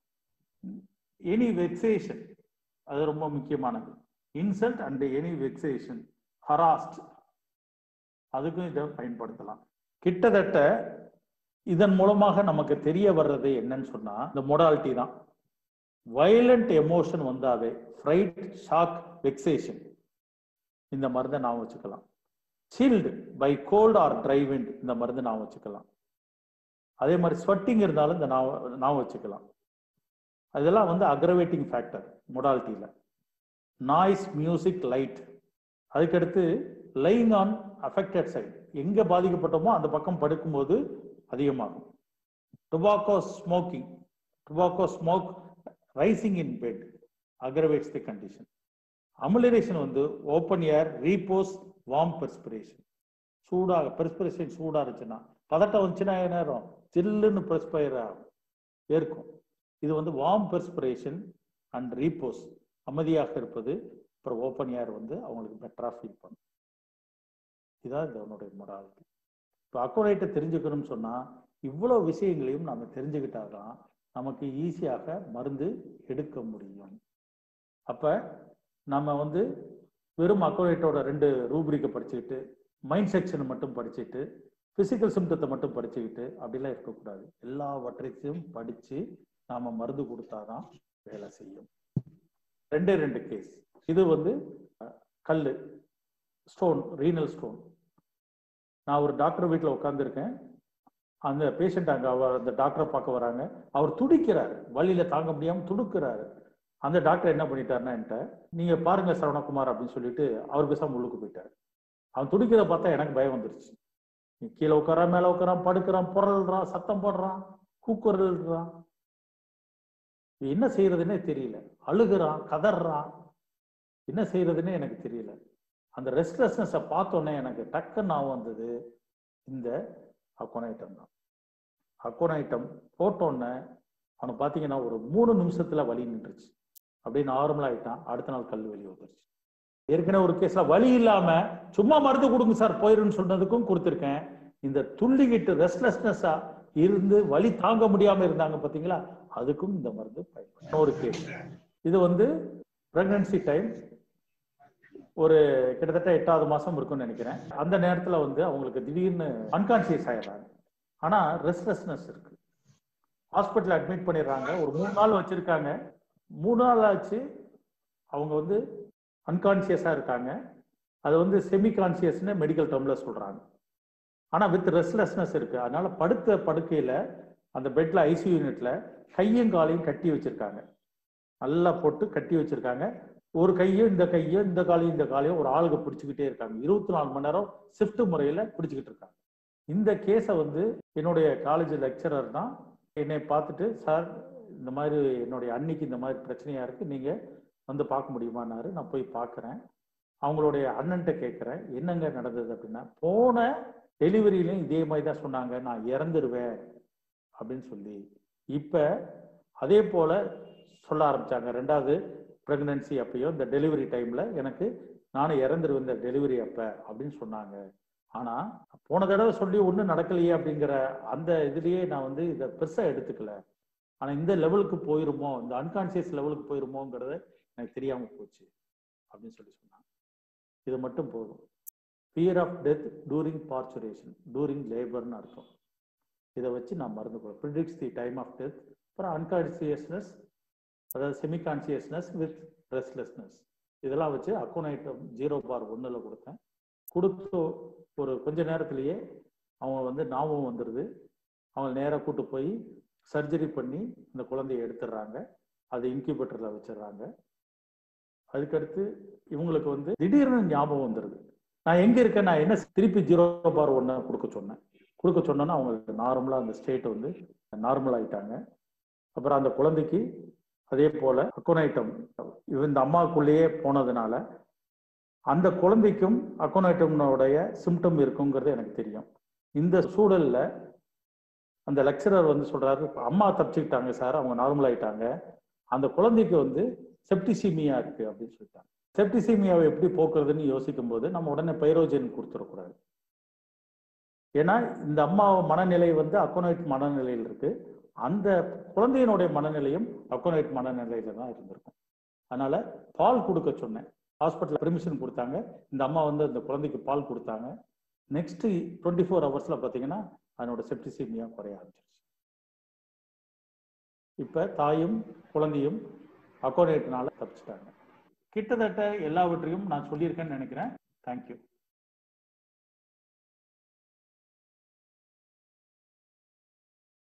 எனி வெக்ஸேஷன் அது ரொம்ப முக்கியமானது insult and any vexation harassed அதுக்கும் இதை பயன்படுத்தலாம் கிட்டத்தட்ட இதன் மூலமாக நமக்கு தெரிய வர்றது என்னன்னு சொன்னா இந்த மொடாலிட்டி தான் வயலண்ட் எமோஷன் வந்தாவே ஃப்ரைட் ஷாக் வெக்ஸேஷன் இந்த மருந்தை நான் வச்சுக்கலாம் chilled by cold or dry wind இந்த மருந்து நான் வச்சுக்கலாம் அதே மாதிரி ஸ்வெட்டிங் இருந்தாலும் இந்த நான் நான் வச்சுக்கலாம் அதெல்லாம் வந்து அக்ரவேட்டிங் ஃபேக்டர் மொடாலிட்டியில் நாய்ஸ் மியூசிக் லைட் அதுக்கடுத்து லைங் ஆன் அஃபெக்டட் சைடு எங்கே பாதிக்கப்பட்டோமோ அந்த பக்கம் படுக்கும்போது அதிகமாகும் tobacco smoking tobacco smoke rising in bed aggravates the condition amelioration வந்து open air repose warm perspiration சூடாக பெர்ஸ்பிரேஷன் சூடாக இருந்துச்சுன்னா பதட்டம் வந்துச்சுன்னா என்ன நேரம் சில்லுன்னு பெர்ஸ்பயர் ஆகும் ஏற்கும் இது வந்து வார்ம் பெர்ஸ்பிரேஷன் அண்ட் ரீபோஸ் அமைதியாக இருப்பது அப்புறம் ஓப்பன் ஏர் வந்து அவங்களுக்கு பெட்டராக ஃபீல் பண்ணும் இதுதான் இதனுடைய மொராலிட்டி இப்போ அக்கோரைட்டை தெரிஞ்சுக்கணும்னு சொன்னால் இவ்வளோ விஷயங்களையும் நம்ம தெரிஞ்சுக்கிட்டாதான் நமக்கு ஈஸியாக மருந்து எடுக்க முடியும் அப்போ நம்ம வந்து வெறும் அக்கோரைட்டோட ரெண்டு ரூப்ரிக்கை படிச்சுக்கிட்டு மைண்ட் செக்ஷனை மட்டும் படிச்சுட்டு பிசிக்கல் சிம்டத்தை மட்டும் படிச்சுக்கிட்டு அப்படிலாம் இருக்கக்கூடாது எல்லாவற்றையும் படித்து நாம மருந்து கொடுத்தாதான் வேலை செய்யும் ரெண்டே ரெண்டு கேஸ் இது வந்து கல் ஸ்டோன் ரீனல் ஸ்டோன் நான் ஒரு டாக்டர் வீட்டில் உட்காந்துருக்கேன் அந்த பேஷண்ட் அங்கே அவர் அந்த டாக்டரை பார்க்க வராங்க அவர் துடிக்கிறாரு வழியில தாங்க முடியாமல் துடுக்கிறாரு அந்த டாக்டர் என்ன பண்ணிட்டாருன்னா என்கிட்ட நீங்க பாருங்க சரவணகுமார் அப்படின்னு சொல்லிட்டு அவர் பேசாம உள்ளுக்கு போயிட்டார் அவன் துடிக்கிறத பார்த்தா எனக்கு பயம் வந்துருச்சு நீ கீழே உட்காரான் மேல உட்காரான் படுக்கிறான் புரள்றான் சத்தம் போடுறான் கூக்குறல்றான் என்ன செய்யறதுன்னே தெரியல அழுகுறான் கதறான் என்ன செய்யறதுன்னே எனக்கு தெரியல அந்த ரெஸ்ட்லெஸ்னஸை பார்த்தோன்னே எனக்கு டக்குன்னு நான் வந்தது இந்த அக்கோனைட்டம் தான் அக்கோனைட்டம் போட்டோன்னே அவனை பார்த்தீங்கன்னா ஒரு மூணு நிமிஷத்துல வலி நின்றுச்சு அப்படியே நார்மல் ஆயிட்டான் அடுத்த நாள் கல் வெளியே வந்துருச்சு ஏற்கனவே ஒரு கேஸ்ல வலி இல்லாம சும்மா மருந்து கொடுங்க சார் போயிருன்னு சொன்னதுக்கும் கொடுத்துருக்கேன் இந்த துள்ளிக்கிட்டு ரெஸ்ட்லெஸ்னஸா இருந்து வலி தாங்க முடியாம இருந்தாங்க பாத்தீங்களா அதுக்கும் இந்த மருந்து பயன்படும் ஒரு கேஸ் இது வந்து பிரெக்னன்சி டைம் ஒரு கிட்டத்தட்ட எட்டாவது மாசம் இருக்கும்னு நினைக்கிறேன் அந்த நேரத்துல வந்து அவங்களுக்கு திடீர்னு அன்கான்சியஸ் ஆயிடுறாங்க ஆனா ரெஸ்ட்லெஸ்னஸ் இருக்கு ஹாஸ்பிட்டல் அட்மிட் பண்ணிடுறாங்க ஒரு மூணு நாள் வச்சிருக்காங்க மூணு நாள் ஆச்சு அவங்க வந்து அன்கான்சியஸா இருக்காங்க அது வந்து செமி கான்சியஸ்னு மெடிக்கல் டேர்ம்ல சொல்றாங்க ஆனா வித் ரெஸ்ட்லெஸ்னஸ் இருக்கு அதனால படுத்த படுக்கையில அந்த பெட்ல ஐசியூ யூனிட்ல கையும் காலையும் கட்டி வச்சிருக்காங்க நல்லா போட்டு கட்டி வச்சிருக்காங்க ஒரு கையும் இந்த கையும் இந்த காலையும் இந்த காலையும் ஒரு ஆளுக்கு பிடிச்சிக்கிட்டே இருக்காங்க இருபத்தி நாலு மணி நேரம் ஷிஃப்ட் முறையில பிடிச்சிக்கிட்டு இருக்காங்க இந்த கேஸை வந்து என்னுடைய காலேஜ் லெக்சரர் தான் என்னை பார்த்துட்டு சார் இந்த மாதிரி என்னுடைய அன்னைக்கு இந்த மாதிரி பிரச்சனையா இருக்கு நீங்க வந்து பார்க்க முடியுமான்னாரு நான் போய் பார்க்குறேன் அவங்களுடைய அண்ணன்ட்ட கேட்குறேன் என்னங்க நடந்தது அப்படின்னா போன டெலிவரியிலையும் இதே மாதிரி தான் சொன்னாங்க நான் இறந்துருவேன் அப்படின்னு சொல்லி இப்போ அதே போல சொல்ல ஆரம்பிச்சாங்க ரெண்டாவது ப்ரெக்னன்சி அப்பயோ இந்த டெலிவரி டைம்ல எனக்கு நானும் இறந்துருவேன் இந்த டெலிவரி அப்ப அப்படின்னு சொன்னாங்க ஆனா போன தடவை சொல்லி ஒன்றும் நடக்கலையே அப்படிங்கிற அந்த இதுலயே நான் வந்து இதை பெருசா எடுத்துக்கல ஆனா இந்த லெவலுக்கு போயிருமோ இந்த அன்கான்சியஸ் லெவலுக்கு போயிருமோங்கிறத எனக்கு தெரியாம போச்சு அப்படின்னு சொல்லி சொன்னாங்க இது மட்டும் போதும் fear of death during parturition during லேபர்னு அர்த்தம் இதை வச்சு நான் மருந்து கொடுப்பேன் predicts the time of death அப்புறம் அன்கான்சியஸ்னஸ் அதாவது செமி கான்சியஸ்னஸ் வித் ரெஸ்ட்லெஸ்னஸ் இதெல்லாம் வச்சு அக்கோனைட்டம் ஜீரோ பார் ஒன்றில் கொடுத்தேன் கொடுத்து ஒரு கொஞ்ச நேரத்திலேயே அவங்க வந்து ஞாபகம் வந்துடுது அவங்க நேராக கூட்டு போய் சர்ஜரி பண்ணி அந்த குழந்தைய எடுத்துடுறாங்க அது இன்குபேட்டரில் வச்சிடுறாங்க அதுக்கடுத்து இவங்களுக்கு வந்து திடீர்னு ஞாபகம் வந்துடுது நான் எங்க இருக்கேன் நான் என்ன திருப்பி ஜீரோ பார் ஒன்று கொடுக்க சொன்னேன் கொடுக்க சொன்னோன்னா அவங்களுக்கு நார்மலாக அந்த ஸ்டேட் வந்து நார்மல் ஆயிட்டாங்க அப்புறம் அந்த குழந்தைக்கு அதே போல அக்கோனைட்டம் இந்த அம்மாவுக்குள்ளேயே போனதுனால அந்த குழந்தைக்கும் அக்கோனைட்டம்னுடைய சிம்டம் இருக்குங்கிறது எனக்கு தெரியும் இந்த சூழல்ல அந்த லெக்சரர் வந்து சொல்றாரு அம்மா தப்பிச்சுக்கிட்டாங்க சார் அவங்க நார்மல் ஆயிட்டாங்க அந்த குழந்தைக்கு வந்து செப்டிசீமியா இருக்கு அப்படின்னு சொல்லிட்டாங்க செப்டிசீமியாவை எப்படி போக்குறதுன்னு யோசிக்கும் போது நம்ம உடனே பைரோஜன் கொடுத்துடக்கூடாது ஏன்னா இந்த அம்மா மனநிலை வந்து அக்கோனைட் மனநிலையில் இருக்கு அந்த குழந்தையினுடைய மனநிலையும் அக்கோனைட் மனநிலையில தான் இருந்திருக்கும் அதனால பால் கொடுக்க சொன்னேன் ஹாஸ்பிட்டல் பெர்மிஷன் கொடுத்தாங்க இந்த அம்மா வந்து அந்த குழந்தைக்கு பால் கொடுத்தாங்க நெக்ஸ்ட் டுவெண்ட்டி ஃபோர் ஹவர்ஸ்ல பாத்தீங்கன்னா அதனோட செப்டிசீமியா குறைய ஆரம்பிச்சிருச்சு இப்ப தாயும் குழந்தையும் அக்கோனேட்னால தப்பிச்சிட்டாங்க கிட்டத்தட்ட எல்லாவற்றையும் நான் சொல்லியிருக்கேன்னு நினைக்கிறேன் தேங்க்யூ